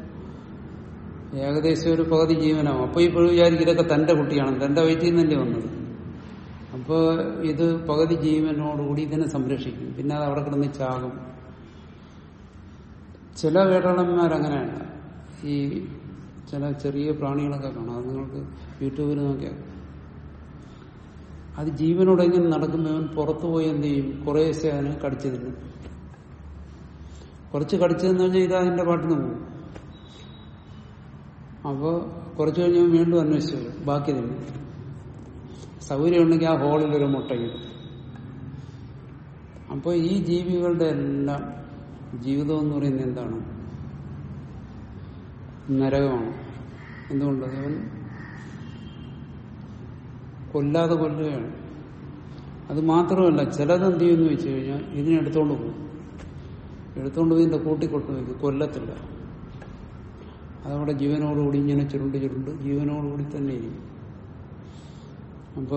ഏകദേശം ഒരു പകുതി ജീവനാവും അപ്പൊ ഈ പുഴു വിചാരിക്കും ഇതൊക്കെ തന്റെ കുട്ടിയാണ് തന്റെ വയറ്റിൽ നിന്നല്ലേ വന്നത് അപ്പൊ ഇത് പകുതി ജീവനോടുകൂടി ഇതിനെ സംരക്ഷിക്കും പിന്നെ അത് അവിടെ കിടന്ന് ചാകും ചില വേടളന്മാരങ്ങനെയല്ല ഈ ചില ചെറിയ പ്രാണികളൊക്കെ കാണാം അത് നിങ്ങൾക്ക് യൂട്യൂബിൽ നോക്കിയാൽ അത് ജീവനോട് എങ്ങനെ നടക്കുമ്പോൾ അവൻ പുറത്തു പോയി എന്ത് ചെയ്യും കുറേശ്ശെ അതിനെ കടിച്ചു തിന്നും കുറച്ച് കടിച്ചു തിന്നു കഴിഞ്ഞാൽ ഇത് അതിന്റെ പാട്ടിന് പോകും അപ്പോൾ കുറച്ച് കഴിഞ്ഞാൽ വീണ്ടും അന്വേഷിച്ചു വരും ബാക്കി തിന്നും സൗകര്യം ഉണ്ടെങ്കിൽ ആ ഹോളിൽ ഒരു മുട്ടയിടും അപ്പോൾ ഈ ജീവികളുടെ എല്ലാം ജീവിതം എന്ന് പറയുന്നത് എന്താണ് നരകമാണ് എന്തുകൊണ്ട് അവൻ കൊല്ലാതെ കൊല്ലുകയാണ് അത് മാത്രമല്ല ചിലത് എന്ത് ചെയ്യുമെന്ന് വെച്ച് കഴിഞ്ഞാൽ ഇതിനെ എടുത്തോണ്ട് പോകും എടുത്തോണ്ട് പോയി ഇതിന്റെ കൂട്ടിക്കൊട്ട് വയ്ക്കും കൊല്ലത്തില്ല അതവിടെ ജീവനോടുകൂടി ഇങ്ങനെ ചുരുണ്ട് ചുരുണ്ട് ജീവനോടുകൂടി തന്നെ ഇരിക്കും അപ്പോ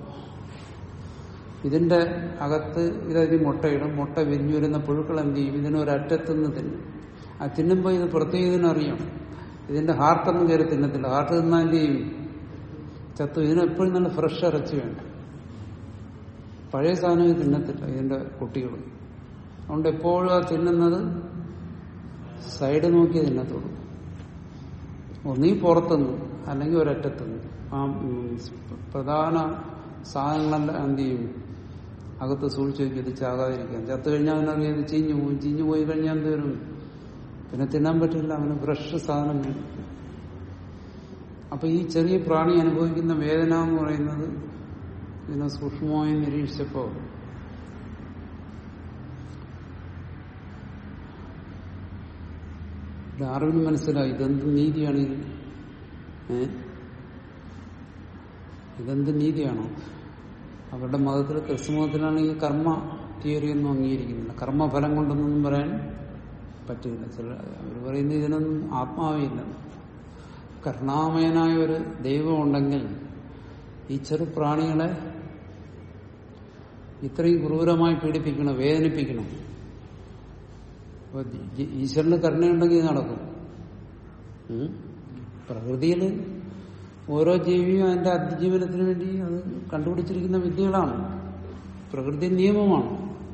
ഇതിന്റെ അകത്ത് ഇതായത് മുട്ടയിടും മുട്ട വിരിഞ്ഞു വരുന്ന പുഴുക്കൾ എന്ത് ചെയ്യും ഇതിനൊരറ്റത്തുനിന്ന് തിന്നും ആ തിന്നുമ്പോൾ ഇത് പ്രത്യേകം ഇതിനറിയാം ഇതിന്റെ ഹാർട്ടൊന്നും കയറി തിന്നത്തില്ല ഹാർട്ട് തിന്നാൽ എന്ത് ചെയ്യും ചത്തു ഇതിനെപ്പോഴും നല്ല ഫ്രഷ് ഇറച്ചി വേണം പഴയ സാധനം ഇത് തിന്നത്തില്ല ഇതിന്റെ കുട്ടികൾ അതുകൊണ്ട് എപ്പോഴും ആ തിന്നുന്നത് സൈഡ് നോക്കി തിന്നത്തുള്ളൂ ഒന്നീ പുറത്തുനിന്ന് അല്ലെങ്കിൽ ഒരറ്റത്തുനിന്ന് ആ ഉം, പ്രധാന സാധനങ്ങളെല്ലാം എന്ത് ചെയ്യും അകത്ത് സൂക്ഷിച്ചു വെക്കും ഇത് ചാകാതിരിക്കാൻ ചത്തു കഴിഞ്ഞാൽ അവനറിയാം ഇത് ചീഞ്ഞു പോകും ചീഞ്ഞു പോയി കഴിഞ്ഞാൽ എന്ത് വരും പിന്നെ തിന്നാൻ പറ്റില്ല അവന് ഫ്രഷ് സാധനം വേണം അപ്പൊ ഈ ചെറിയ പ്രാണി അനുഭവിക്കുന്ന വേദന എന്ന് പറയുന്നത് ഇതിനെ സൂക്ഷ്മമായി നിരീക്ഷിച്ചപ്പോ ഡാർവിന് മനസ്സിലായി ഇതെന്ത് നീതിയാണ് ഇത് ഏ ഇതെന്ത് നീതിയാണോ അവരുടെ മതത്തിൽ ക്രിസ്തുമതത്തിലാണെങ്കിൽ കർമ്മ തിയറി ഒന്നും അംഗീകരിക്കുന്നില്ല കർമ്മഫലം കൊണ്ടൊന്നും പറയാൻ പറ്റില്ല ചില അവർ പറയുന്നത് ഇതിനൊന്നും ആത്മാവില്ല കരുണാമയനായ ഒരു ദൈവം ഉണ്ടെങ്കിൽ ഈ ചെറു പ്രാണികളെ ഇത്രയും ക്രൂരമായി പീഡിപ്പിക്കണം വേദനിപ്പിക്കണം അപ്പൊ ജി- ഈശ്വരന് കരുണയുണ്ടെങ്കിൽ ഇത് നടക്കും ഉം. പ്രകൃതിയിൽ ഓരോ ജീവിയും അതിന്റെ അതിജീവനത്തിന് വേണ്ടി അത് കണ്ടുപിടിച്ചിരിക്കുന്ന വിദ്യകളാണ് പ്രകൃതി നിയമമാണ്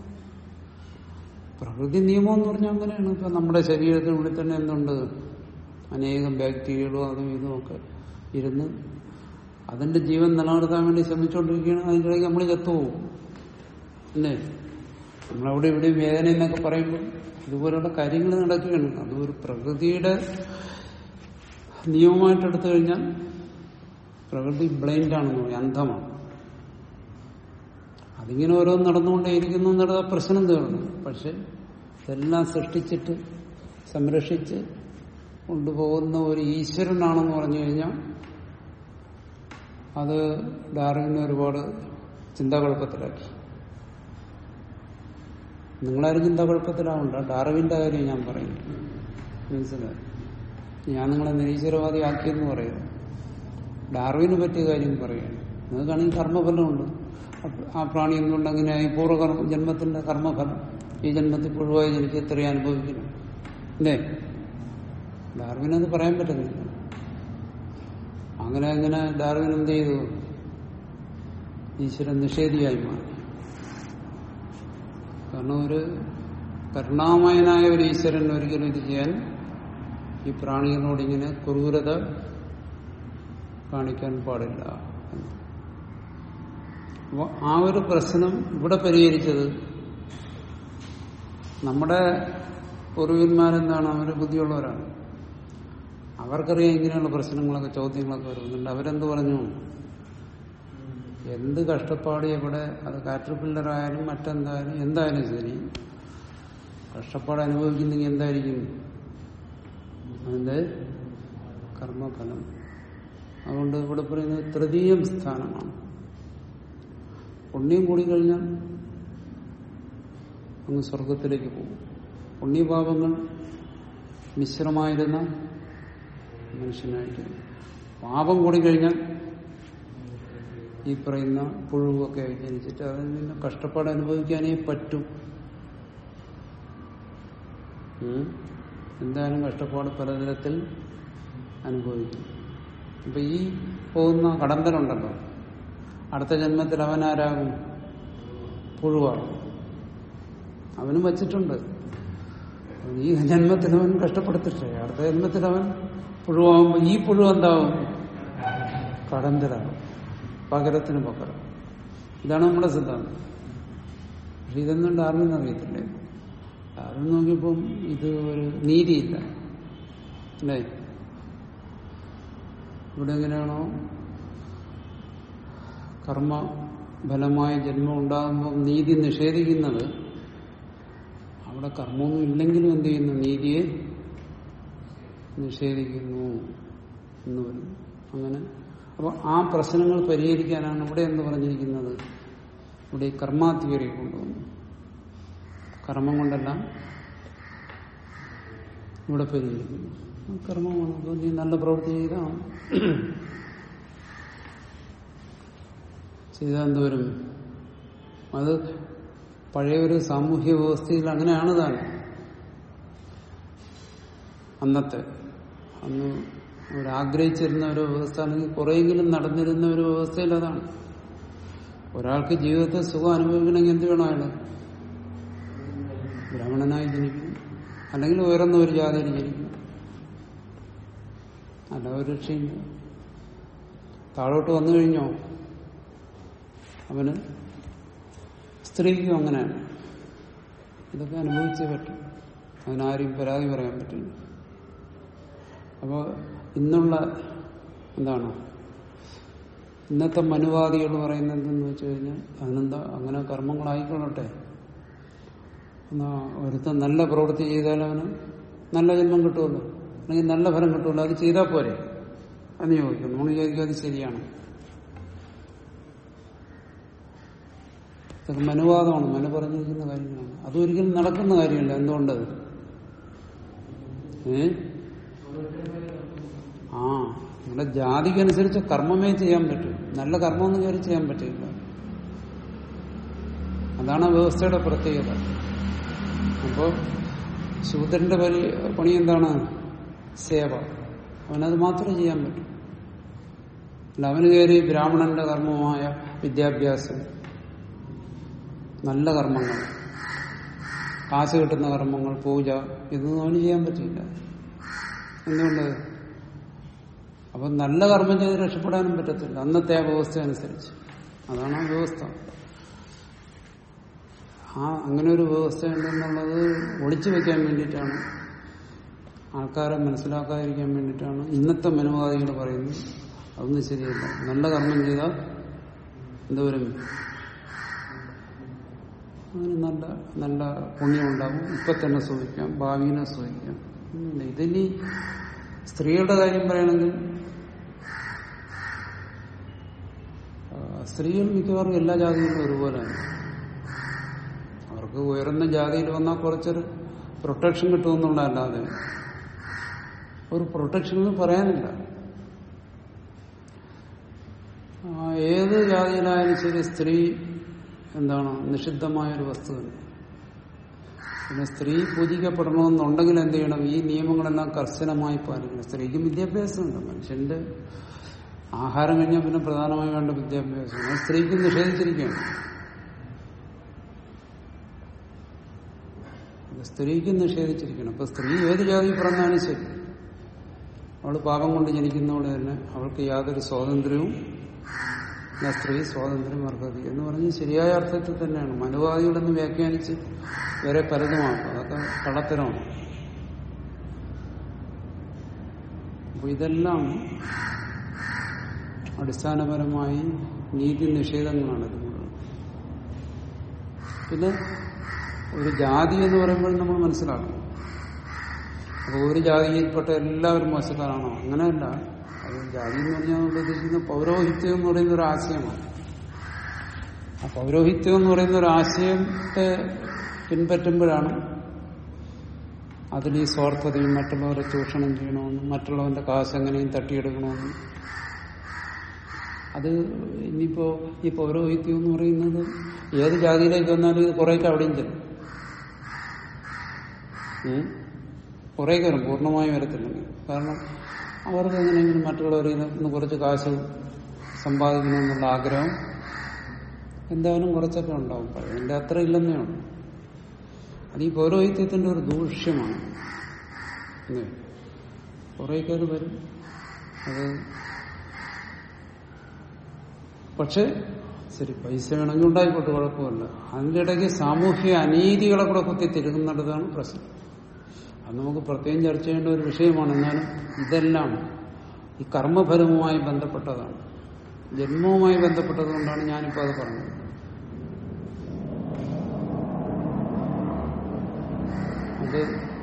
പ്രകൃതി നിയമം എന്ന് പറഞ്ഞാൽ അങ്ങനെയാണ് ഇപ്പൊ നമ്മുടെ ശരീരത്തിനുള്ളിൽ തന്നെ എന്തുണ്ട് അനേകം ബാക്ടീരിയകളും അതും ഇതും ഒക്കെ ഇരുന്ന് അതിന്റെ ജീവൻ നിലനിർത്താൻ വേണ്ടി ശ്രമിച്ചുകൊണ്ടിരിക്കുകയാണ് അതിൻ്റെ ഇടയ്ക്ക് നമ്മൾ ചത്തുപോകും അല്ലേ നമ്മളവിടെ ഇവിടെ വേദന എന്നൊക്കെ പറയുമ്പോൾ ഇതുപോലുള്ള കാര്യങ്ങൾ നടക്കുകയാണ് അത് ഒരു പ്രകൃതിയുടെ നിയമമായിട്ട് എടുത്തു കഴിഞ്ഞാൽ പ്രകൃതി ബ്ലൈൻഡ് ആണെന്ന് പറയും അന്ധമാണ് അതിങ്ങനെ ഓരോന്ന് നടന്നുകൊണ്ടേയിരിക്കുന്നു എന്നുള്ള പ്രശ്നം തീർന്നു പക്ഷെ ഇതെല്ലാം സൃഷ്ടിച്ചിട്ട് സംരക്ഷിച്ച് കൊണ്ടുപോകുന്ന ഒരു ഈശ്വരനാണെന്ന് പറഞ്ഞു കഴിഞ്ഞാൽ അത് ഡാർവിനെ ഒരുപാട് ചിന്താകുഴപ്പത്തിലാക്കി നിങ്ങളാരും ചിന്താകുഴപ്പത്തിലാവണ്ട ഡാർവിന്റെ കാര്യം ഞാൻ പറയും മനസ്സിലായി ഞാൻ നിങ്ങളെ നിരീശ്വരവാദി ആക്കിയെന്ന് പറയുന്നു ഡാർവിന് പറ്റിയ കാര്യം പറയുകയാണ് നിങ്ങൾക്കാണെങ്കിൽ കർമ്മഫലമുണ്ട് അപ്പ- ആ പ്രാണി എന്തുകൊണ്ട് അങ്ങനെയായി പൂർവ്വകർമ്മ ജന്മത്തിന്റെ കർമ്മഫലം ഈ ജന്മത്തിൽ പുഴുവായി ജനിച്ച് ഇത്രയും അനുഭവിക്കുന്നു അല്ലേ ഡാർവിനത് പറയാൻ പറ്റുന്നില്ല അങ്ങനെ അങ്ങനെ ഡാർവിൻ എന്ത് ചെയ്തു ഈശ്വരൻ നിഷേധിയായി മാറി കാരണം ഒരു കരുണാമയനായ ഒരു ഈശ്വരൻ ഒരിക്കലും ഇത് ചെയ്യാൻ ഈ പ്രാണികളോട് ഇങ്ങനെ ക്രൂരത കാണിക്കാൻ പാടില്ല എന്ന്. അപ്പൊ ആ ഒരു പ്രശ്നം ഇവിടെ പരിഹരിച്ചത് നമ്മുടെ പൂർവികന്മാരെന്താണ് അവർ ബുദ്ധിയുള്ളവരാണ് അവർക്കറിയാം ഇങ്ങനെയുള്ള പ്രശ്നങ്ങളൊക്കെ ചോദ്യങ്ങളൊക്കെ വരുന്നുണ്ട് അവരെന്ത് പറഞ്ഞു എന്ത് കഷ്ടപ്പാട് എവിടെ അത് കാറ്റർപില്ലറായാലും മറ്റെന്തായാലും എന്തായാലും ശരി കഷ്ടപ്പാട് അനുഭവിക്കുന്നെങ്കിൽ എന്തായിരിക്കും അതിന്റെ കർമ്മഫലം അതുകൊണ്ട് ഇവിടെ പറയുന്നത് തൃതീയം സ്ഥാനമാണ് പുണ്യം കൂടി കഴിഞ്ഞാൽ അങ്ങ് സ്വർഗത്തിലേക്ക് പോകും പുണ്യപാപങ്ങൾ മിശ്രമായിരുന്ന മനുഷ്യനായിരിക്കും പാപം കൂടി കഴിഞ്ഞാൽ ഈ പറയുന്ന പുഴുവൊക്കെ ജനിച്ചിട്ട് അതിൽ നിന്ന് കഷ്ടപ്പാട് അനുഭവിക്കാനേ പറ്റും ഉം. എന്തായാലും കഷ്ടപ്പാട് പലതരത്തിൽ അനുഭവിക്കും അപ്പൊ ഈ പോകുന്ന കടന്തലുണ്ടല്ലോ അടുത്ത ജന്മത്തിൽ അവൻ ആരാകും പുഴുവാണ് അവനും വച്ചിട്ടുണ്ട് ഈ ജന്മത്തിൽ അവൻ കഷ്ടപ്പെടുത്തിട്ടേ അടുത്ത ജന്മത്തിൽ അവൻ പുഴുവാകുമ്പോ ഈ പുഴു എന്താവും കടന്തലാകും പകരത്തിന് പകരം ഇതാണ് നമ്മുടെ സിദ്ധാന്തം പക്ഷെ ഇതൊന്നും ഡാർവിൻ അറിയത്തില്ലേ ഡാർവിൻ നോക്കിയപ്പം ഇത് ഒരു നീതിയില്ല അല്ലേ ഇവിടെ എങ്ങനെയാണോ കർമ്മ ഫലമായ ജന്മം ഉണ്ടാകുമ്പോൾ നീതി നിഷേധിക്കുന്നത് അവിടെ കർമ്മമൊന്നും ഇല്ലെങ്കിലും എന്ത് ചെയ്യുന്നു നീതിയെ നിഷേധിക്കുന്നു എന്ന് പറയുന്നു അങ്ങനെ അപ്പൊ ആ പ്രശ്നങ്ങൾ പരിഹരിക്കാനാണ് ഇവിടെ എന്ന് പറഞ്ഞിരിക്കുന്നത് ഇവിടെ ഈ കർമ്മ തിയറി കൊണ്ടുവന്നു കർമ്മം കൊണ്ടെല്ലാം ഇവിടെ പരിഹരിക്കുന്നു കർമ്മമാണ് അപ്പോൾ നീ നല്ല പ്രവൃത്തി ചെയ്താൽ ചെയ്താൽ എന്തോരും അത് പഴയ ഒരു സാമൂഹ്യ വ്യവസ്ഥയിൽ അങ്ങനെയാണ് താൻ അന്നത്തെ അന്ന് അവരാഗ്രഹിച്ചിരുന്ന ഒരു വ്യവസ്ഥ അല്ലെങ്കിൽ കുറെയെങ്കിലും നടന്നിരുന്ന ഒരു വ്യവസ്ഥയിൽ അതാണ് ഒരാൾക്ക് ജീവിതത്തിൽ സുഖം അനുഭവിക്കണമെങ്കിൽ എന്ത് വേണം അയാള് ബ്രാഹ്മണനായി ജനിക്കണം അല്ലെങ്കിൽ ഉയർന്ന ഒരു ജാതിയിൽ ജനിക്കണം അല്ല ഒരു രക്ഷയില്ല താഴോട്ട് വന്നു കഴിഞ്ഞോ അവന് സ്ത്രീക്കും അങ്ങനെയാണ് ഇതൊക്കെ അനുഭവിച്ചേ പറ്റും അതിനാരും പരാതി പറയാൻ പറ്റില്ല അപ്പോൾ ഇന്നുള്ള എന്താണ് ഇന്നത്തെ മനുവാദികൾ പറയുന്നത് എന്തെന്ന് വെച്ച് കഴിഞ്ഞാൽ അതിനെന്താ അങ്ങനെ കർമ്മങ്ങളായിക്കൊള്ളട്ടെ എന്നാ ഒരുത്തൻ നല്ല പ്രവൃത്തി ചെയ്താൽ അവന് നല്ല ജന്മം കിട്ടുമല്ലോ അല്ലെങ്കിൽ നല്ല ഫലം കിട്ടുമല്ലോ അത് ചെയ്താൽ പോരെ എന്ന് ചോദിക്കും നമ്മൾ വിചാരിക്കും അത് ശരിയാണ് ഇതൊക്കെ മനുവാദമാണ് മനു പറഞ്ഞിരിക്കുന്ന കാര്യങ്ങളാണ് അതൊരിക്കലും നടക്കുന്ന കാര്യമല്ല എന്തുകൊണ്ട് ഏ ആ നമ്മുടെ ജാതിക്കനുസരിച്ച് കർമ്മമേ ചെയ്യാൻ പറ്റും നല്ല കർമ്മമൊന്നും കയറി ചെയ്യാൻ പറ്റില്ല അതാണ് ആ വ്യവസ്ഥയുടെ പ്രത്യേകത അപ്പോ ശൂദ്രന്റെ പണി പണി എന്താണ് സേവ അവനത് മാത്രമേ ചെയ്യാൻ പറ്റൂ അല്ല അവന് കയറി ബ്രാഹ്മണന്റെ കർമ്മമായ വിദ്യാഭ്യാസം നല്ല കർമ്മങ്ങൾ കാശ് കിട്ടുന്ന കർമ്മങ്ങൾ പൂജ ഇതൊന്നും അവന് ചെയ്യാൻ പറ്റില്ല എന്തുകൊണ്ട് അപ്പൊ നല്ല കർമ്മം ചെയ്ത് രക്ഷപ്പെടാനും പറ്റത്തില്ല അന്നത്തെ ആ വ്യവസ്ഥ അനുസരിച്ച് അതാണ് ആ വ്യവസ്ഥ ആ അങ്ങനെ ഒരു വ്യവസ്ഥ ഉണ്ടെന്നുള്ളത് ഒളിച്ചു വെക്കാൻ വേണ്ടിയിട്ടാണ് ആൾക്കാരെ മനസ്സിലാക്കാതിരിക്കാൻ വേണ്ടിയിട്ടാണ് ഇന്നത്തെ മനുവാദികൾ പറയുന്നത് അതൊന്നും ശരിയല്ല നല്ല കർമ്മം ചെയ്താൽ എന്തോരും അങ്ങനെ നല്ല നല്ല പുണ്യം ഉണ്ടാകും ഇപ്പൊ തന്നെ സൂഹിക്കാം ഭാവിനെ സൂഹിക്കാം ഒന്നുമില്ല. ഇതിനി സ്ത്രീകളുടെ കാര്യം പറയുകയാണെങ്കിൽ ആ, സ്ത്രീകൾ മിക്കവാറും എല്ലാ ജാതികളിലും ഒരുപോലെയാണ് അവർക്ക് ഉയർന്ന ജാതിയിൽ വന്നാൽ കുറച്ചൊരു പ്രൊട്ടക്ഷൻ കിട്ടുമെന്നുള്ളതല്ലാതെ ഒരു പ്രൊട്ടക്ഷൻ എന്ന് പറയാനില്ല ആ, ഏത് ജാതിയിലായാലും ശരി സ്ത്രീ എന്താണ് നിഷിദ്ധമായ ഒരു വസ്തു തന്നെ പിന്നെ സ്ത്രീ പൂജിക്കപ്പെടണമെന്നുണ്ടെങ്കിൽ എന്ത് ചെയ്യണം ഈ നിയമങ്ങളെല്ലാം കർശനമായി പാലിക്കണം സ്ത്രീക്ക് വിദ്യാഭ്യാസമുണ്ട് മനുഷ്യന്റെ ആഹാരം കഴിഞ്ഞാൽ പിന്നെ പ്രധാനമായി വേണ്ട വിദ്യാഭ്യാസം അത് സ്ത്രീക്ക് നിഷേധിച്ചിരിക്കുകയാണ് അത് സ്ത്രീക്ക് നിഷേധിച്ചിരിക്കണം അപ്പൊ സ്ത്രീ ഏത് ജാതി പിറന്നാലും ശരി അവൾ പാപം കൊണ്ട് ജനിക്കുന്നതോടെ തന്നെ അവൾക്ക് യാതൊരു സ്വാതന്ത്ര്യവും എന്നാ സ്ത്രീ സ്വാതന്ത്ര്യം അർഹതി എന്ന് പറഞ്ഞ് ശരിയായ അർത്ഥത്തിൽ തന്നെയാണ് മനുവാദികളെന്ന് വ്യാഖ്യാനിച്ച് വേറെ പലതുമാക്കും അതൊക്കെ കള്ളത്തരമാണ് അപ്പൊ ഇതെല്ലാം അടിസ്ഥാനപരമായി നീതി നിഷേധങ്ങളാണ് ഇത് മുഴുവൻ പിന്നെ ഒരു ജാതി എന്ന് പറയുമ്പോൾ നമ്മൾ മനസ്സിലാക്കണം അപ്പോൾ ഒരു ജാതിയിൽപ്പെട്ട എല്ലാവരും മോശക്കാരാണോ അങ്ങനെയല്ല അത് ജാതി എന്ന് പറഞ്ഞാൽ നമ്മൾ ഉദ്ദേശിക്കുന്ന പൗരോഹിത്യം എന്ന് പറയുന്ന ഒരു ആശയമാണ് ആ പൗരോഹിത്യം എന്ന് പറയുന്ന ഒരു ആശയത്തെ പിൻപറ്റുമ്പോഴാണ് അതിൽ ഈ സ്വാർത്ഥതയും മറ്റുള്ളവരെ ചൂഷണം ചെയ്യണമെന്നും മറ്റുള്ളവന്റെ കാശ് എങ്ങനെയും തട്ടിയെടുക്കണമെന്നും അത് ഇനിയിപ്പോ ഈ പൗരോഹിത്യം എന്ന് പറയുന്നത് ഏത് ജാതിയിലേക്ക് വന്നാലും ഇത് കുറേയൊക്കെ അവിടെയും ചെല്ലും ഉം. കുറേയൊക്കെ വരും പൂർണ്ണമായും വരത്തില്ലെങ്കിൽ കാരണം അവർക്ക് എങ്ങനെയെങ്കിലും മറ്റുള്ളവരിൽ നിന്ന് കുറച്ച് കാശ് സമ്പാദിക്കണമെന്നുള്ള ആഗ്രഹം എന്തായാലും കുറച്ചൊക്കെ ഉണ്ടാവും അതിന്റെ അത്ര ഇല്ലെന്നേ ഉള്ളൂ അത് ഈ പൗരോഹിത്യത്തിന്റെ ഒരു ദൂഷ്യമാണ് അല്ലേ? കുറേയൊക്കെ അത് വരും അത് പക്ഷെ ശരി പൈസ വേണമെങ്കിൽ ഉണ്ടായിക്കോട്ടെ കുഴപ്പമില്ല അതിന്റെ ഇടയ്ക്ക് സാമൂഹ്യ അനീതികളെ കൂടെ കുത്തി തിരുകുന്നിടത്താണ് പ്രശ്നം അത് നമുക്ക് പ്രത്യേകം ചർച്ച ചെയ്യേണ്ട ഒരു വിഷയമാണ് എന്നാലും ഇതെല്ലാം ഈ കർമ്മഫലവുമായി ബന്ധപ്പെട്ടതാണ് ജന്മവുമായി ബന്ധപ്പെട്ടത് കൊണ്ടാണ് ഞാനിപ്പോൾ അത് പറഞ്ഞത് അത്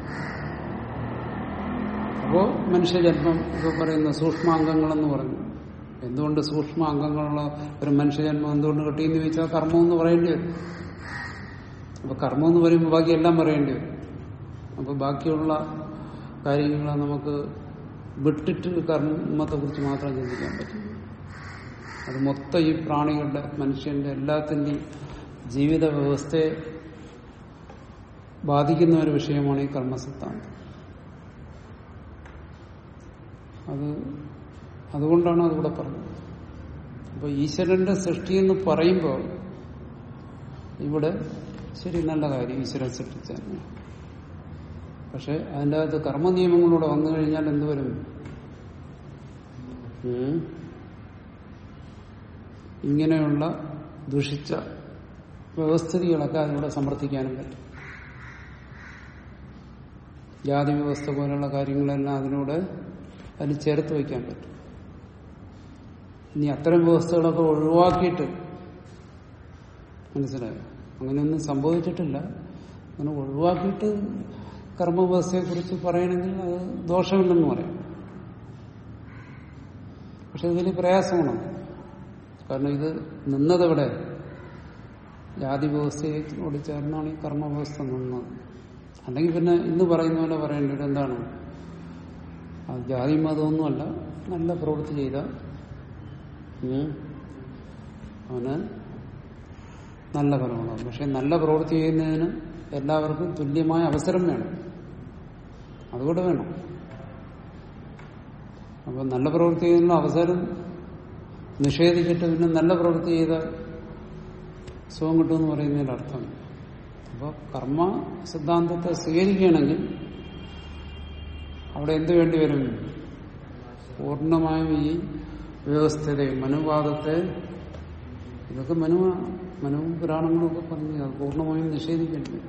അപ്പോ മനുഷ്യജന്മം ഇപ്പൊ പറയുന്ന സൂക്ഷ്മാംഗങ്ങളെന്ന് പറഞ്ഞു എന്തുകൊണ്ട് സൂക്ഷ്മ അംഗങ്ങളുള്ള ഒരു മനുഷ്യജന്മം എന്തുകൊണ്ട് കിട്ടിയെന്ന് ചോദിച്ചാൽ കർമ്മം എന്ന് പറയേണ്ടി വരും അപ്പൊ കർമ്മം എന്ന് പറയുമ്പോൾ ബാക്കി എല്ലാം പറയേണ്ടി വരും അപ്പൊ ബാക്കിയുള്ള കാര്യങ്ങൾ നമുക്ക് വിട്ടിട്ട് കർമ്മത്തെ കുറിച്ച് മാത്രം ചിന്തിക്കാൻ പറ്റും അത് മൊത്തം ഈ പ്രാണികളുടെ മനുഷ്യന്റെ എല്ലാത്തിന്റെയും ജീവിത വ്യവസ്ഥയെ ബാധിക്കുന്ന ഒരു വിഷയമാണ് ഈ കർമ്മസിദ്ധാന്തം അത് അതുകൊണ്ടാണ് അതിവിടെ പറഞ്ഞത് അപ്പൊ ഈശ്വരന്റെ സൃഷ്ടി എന്ന് പറയുമ്പോൾ ഇവിടെ ശരി നല്ല കാര്യം ഈശ്വരൻ സൃഷ്ടിച്ച പക്ഷെ അതിൻ്റെ അകത്ത് കർമ്മ നിയമങ്ങളൂടെ വന്നു കഴിഞ്ഞാൽ എന്തുവരും ഉം. ഇങ്ങനെയുള്ള ദുഷിച്ച വ്യവസ്ഥിതികളൊക്കെ അതിലൂടെ സമർത്ഥിക്കാനും പറ്റും ജാതി വ്യവസ്ഥ പോലുള്ള കാര്യങ്ങളെല്ലാം അതിലൂടെ അതിൽ ചേർത്ത് വയ്ക്കാൻ പറ്റും ഇനി അത്തരം വ്യവസ്ഥകളൊക്കെ ഒഴിവാക്കിയിട്ട് മനസ്സിലായോ അങ്ങനെയൊന്നും സംഭവിച്ചിട്ടില്ല അങ്ങനെ ഒഴിവാക്കിയിട്ട് കർമ്മവ്യവസ്ഥയെക്കുറിച്ച് പറയണമെങ്കിൽ അത് ദോഷമില്ലെന്ന് പറയാം പക്ഷെ ഇതിൽ പ്രയാസമാണ് കാരണം ഇത് നിന്നതെവിടെ ജാതി വ്യവസ്ഥയോട് ചേർന്നാണ് ഈ കർമ്മവ്യവസ്ഥ നിന്നത് അല്ലെങ്കിൽ പിന്നെ ഇന്ന് പറയുന്ന പോലെ പറയേണ്ടത് എന്താണ് അത് ജാതി മതമൊന്നുമല്ല നല്ല പ്രവൃത്തി ചെയ്ത ഉം, അവന് നല്ല ഫലമുണ്ടാകും പക്ഷെ നല്ല പ്രവൃത്തി ചെയ്യുന്നതിന് എല്ലാവർക്കും തുല്യമായ അവസരം വേണം അതുകൂടെ വേണം അപ്പൊ നല്ല പ്രവൃത്തി ചെയ്യുന്ന അവസരം നിഷേധിച്ചിട്ട് പിന്നെ നല്ല പ്രവൃത്തി ചെയ്ത സുഖം കിട്ടുമെന്ന് പറയുന്നതിന്റെ അർത്ഥം അപ്പോൾ കർമ്മ സിദ്ധാന്തത്തെ സ്വീകരിക്കുകയാണെങ്കിൽ അവിടെ എന്ത് വേണ്ടി വരും പൂർണ്ണമായും ഈ വ്യവസ്ഥതയെ മനുവാദത്തെ ഇതൊക്കെ മനു മനുവും പുരാണങ്ങളും ഒക്കെ പറഞ്ഞു അത് പൂർണ്ണമായും നിഷേധിക്കേണ്ടി വരും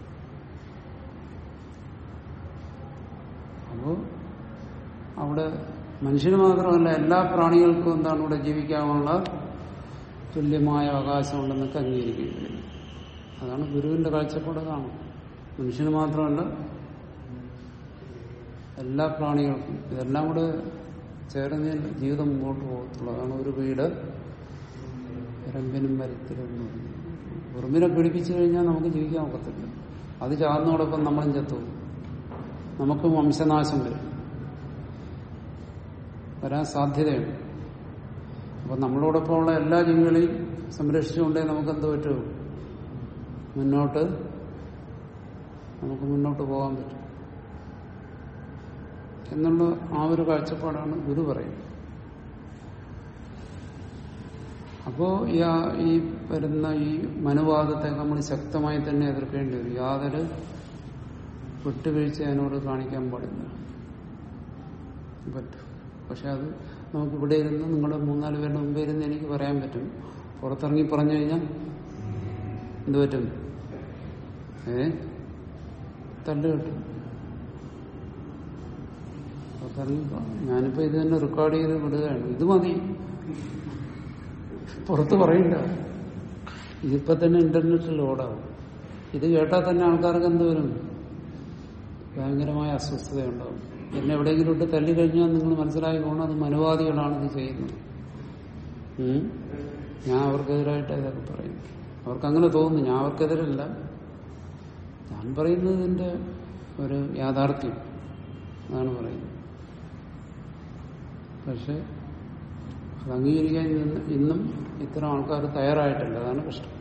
അപ്പോ അവിടെ മനുഷ്യന് മാത്രമല്ല എല്ലാ പ്രാണികൾക്കും എന്താണ് ഇവിടെ ജീവിക്കാനുള്ള തുല്യമായ അവകാശമുണ്ടെന്നൊക്കെ അംഗീകരിക്കേണ്ടി വരും അതാണ് ഗുരുവിന്റെ കാഴ്ചപ്പാട് കാണും മനുഷ്യന് മാത്രമല്ല എല്ലാ പ്രാണികൾക്കും ഇതെല്ലാം കൂടെ ചേർന്ന് ജീവിതം മുമ്പോട്ട് പോകത്തുള്ളൂ അതാണ് ഒരു വീട് രമ്പിനും മരത്തിലും എന്ന് പറയുന്നത്. ഉറുമ്പിനെ പിടിപ്പിച്ചു കഴിഞ്ഞാൽ നമുക്ക് ജീവിക്കാൻ ഒക്കത്തില്ല അത് ചാർന്നോടൊപ്പം നമ്മളും ചത്തുപോകും നമുക്കും വംശനാശം വരും വരാൻ സാധ്യതയുണ്ട് അപ്പൊ നമ്മളോടൊപ്പമുള്ള എല്ലാ ജീവികളെയും സംരക്ഷിച്ചുകൊണ്ടേ നമുക്ക് എന്ത് പറ്റുമോ മുന്നോട്ട് നമുക്ക് മുന്നോട്ട് പോകാൻ പറ്റും എന്നുള്ള ആ ഒരു കാഴ്ചപ്പാടാണ് ഗുരു പറയുന്നത് അപ്പോ ഈ ആ- ഈ വരുന്ന ഈ മനുവാദത്തെ നമ്മൾ ശക്തമായി തന്നെ എതിർക്കേണ്ടി വരും യാതൊരു വിട്ടുവീഴ്ച അതിനോട് കാണിക്കാൻ പാടില്ല പറ്റും പക്ഷെ അത് നമുക്ക് ഇവിടെ ഇരുന്ന് നിങ്ങളുടെ മൂന്നാല് പേരുടെ മുമ്പേ ഇരുന്ന് എനിക്ക് പറയാൻ പറ്റും പുറത്തിറങ്ങി പറഞ്ഞു കഴിഞ്ഞാൽ എന്ത് പറ്റും ഏ തല്ല് കിട്ടും പുറത്തിറങ്ങി പ- ഞാനിപ്പോ ഇത് തന്നെ റെക്കോർഡ് ചെയ്ത് വിടുകയാണ് ഇത് മതി പുറത്ത് പറയണ്ട ഇതിപ്പോ തന്നെ ഇന്റർനെറ്റിൽ ഓടാവും ഇത് കേട്ടാൽ തന്നെ ആൾക്കാർക്ക് എന്ത് വരും ഭയങ്കരമായ അസ്വസ്ഥതയുണ്ടാവും എന്നെ എവിടെയെങ്കിലും ഇട്ട് തല്ലി കഴിഞ്ഞാൽ നിങ്ങൾ മനസ്സിലാക്കിക്കോണം അത് മനുവാദികളാണ് ഇത് ചെയ്യുന്നത് ഉം? ഞാൻ അവർക്കെതിരായിട്ട് ഇതൊക്കെ പറയും അവർക്ക് അങ്ങനെ തോന്നുന്നു ഞാൻ അവർക്കെതിരല്ല ഞാൻ പറയുന്നത് ഇതിന്റെ ഒരു യാഥാർത്ഥ്യം അതാണ് പറയുന്നത് പക്ഷെ അത് അംഗീകരിക്കാൻ ഇന്ന് ഇന്നും ഇത്തരം ആൾക്കാർ തയ്യാറായിട്ടില്ല അതാണ് പ്രശ്നം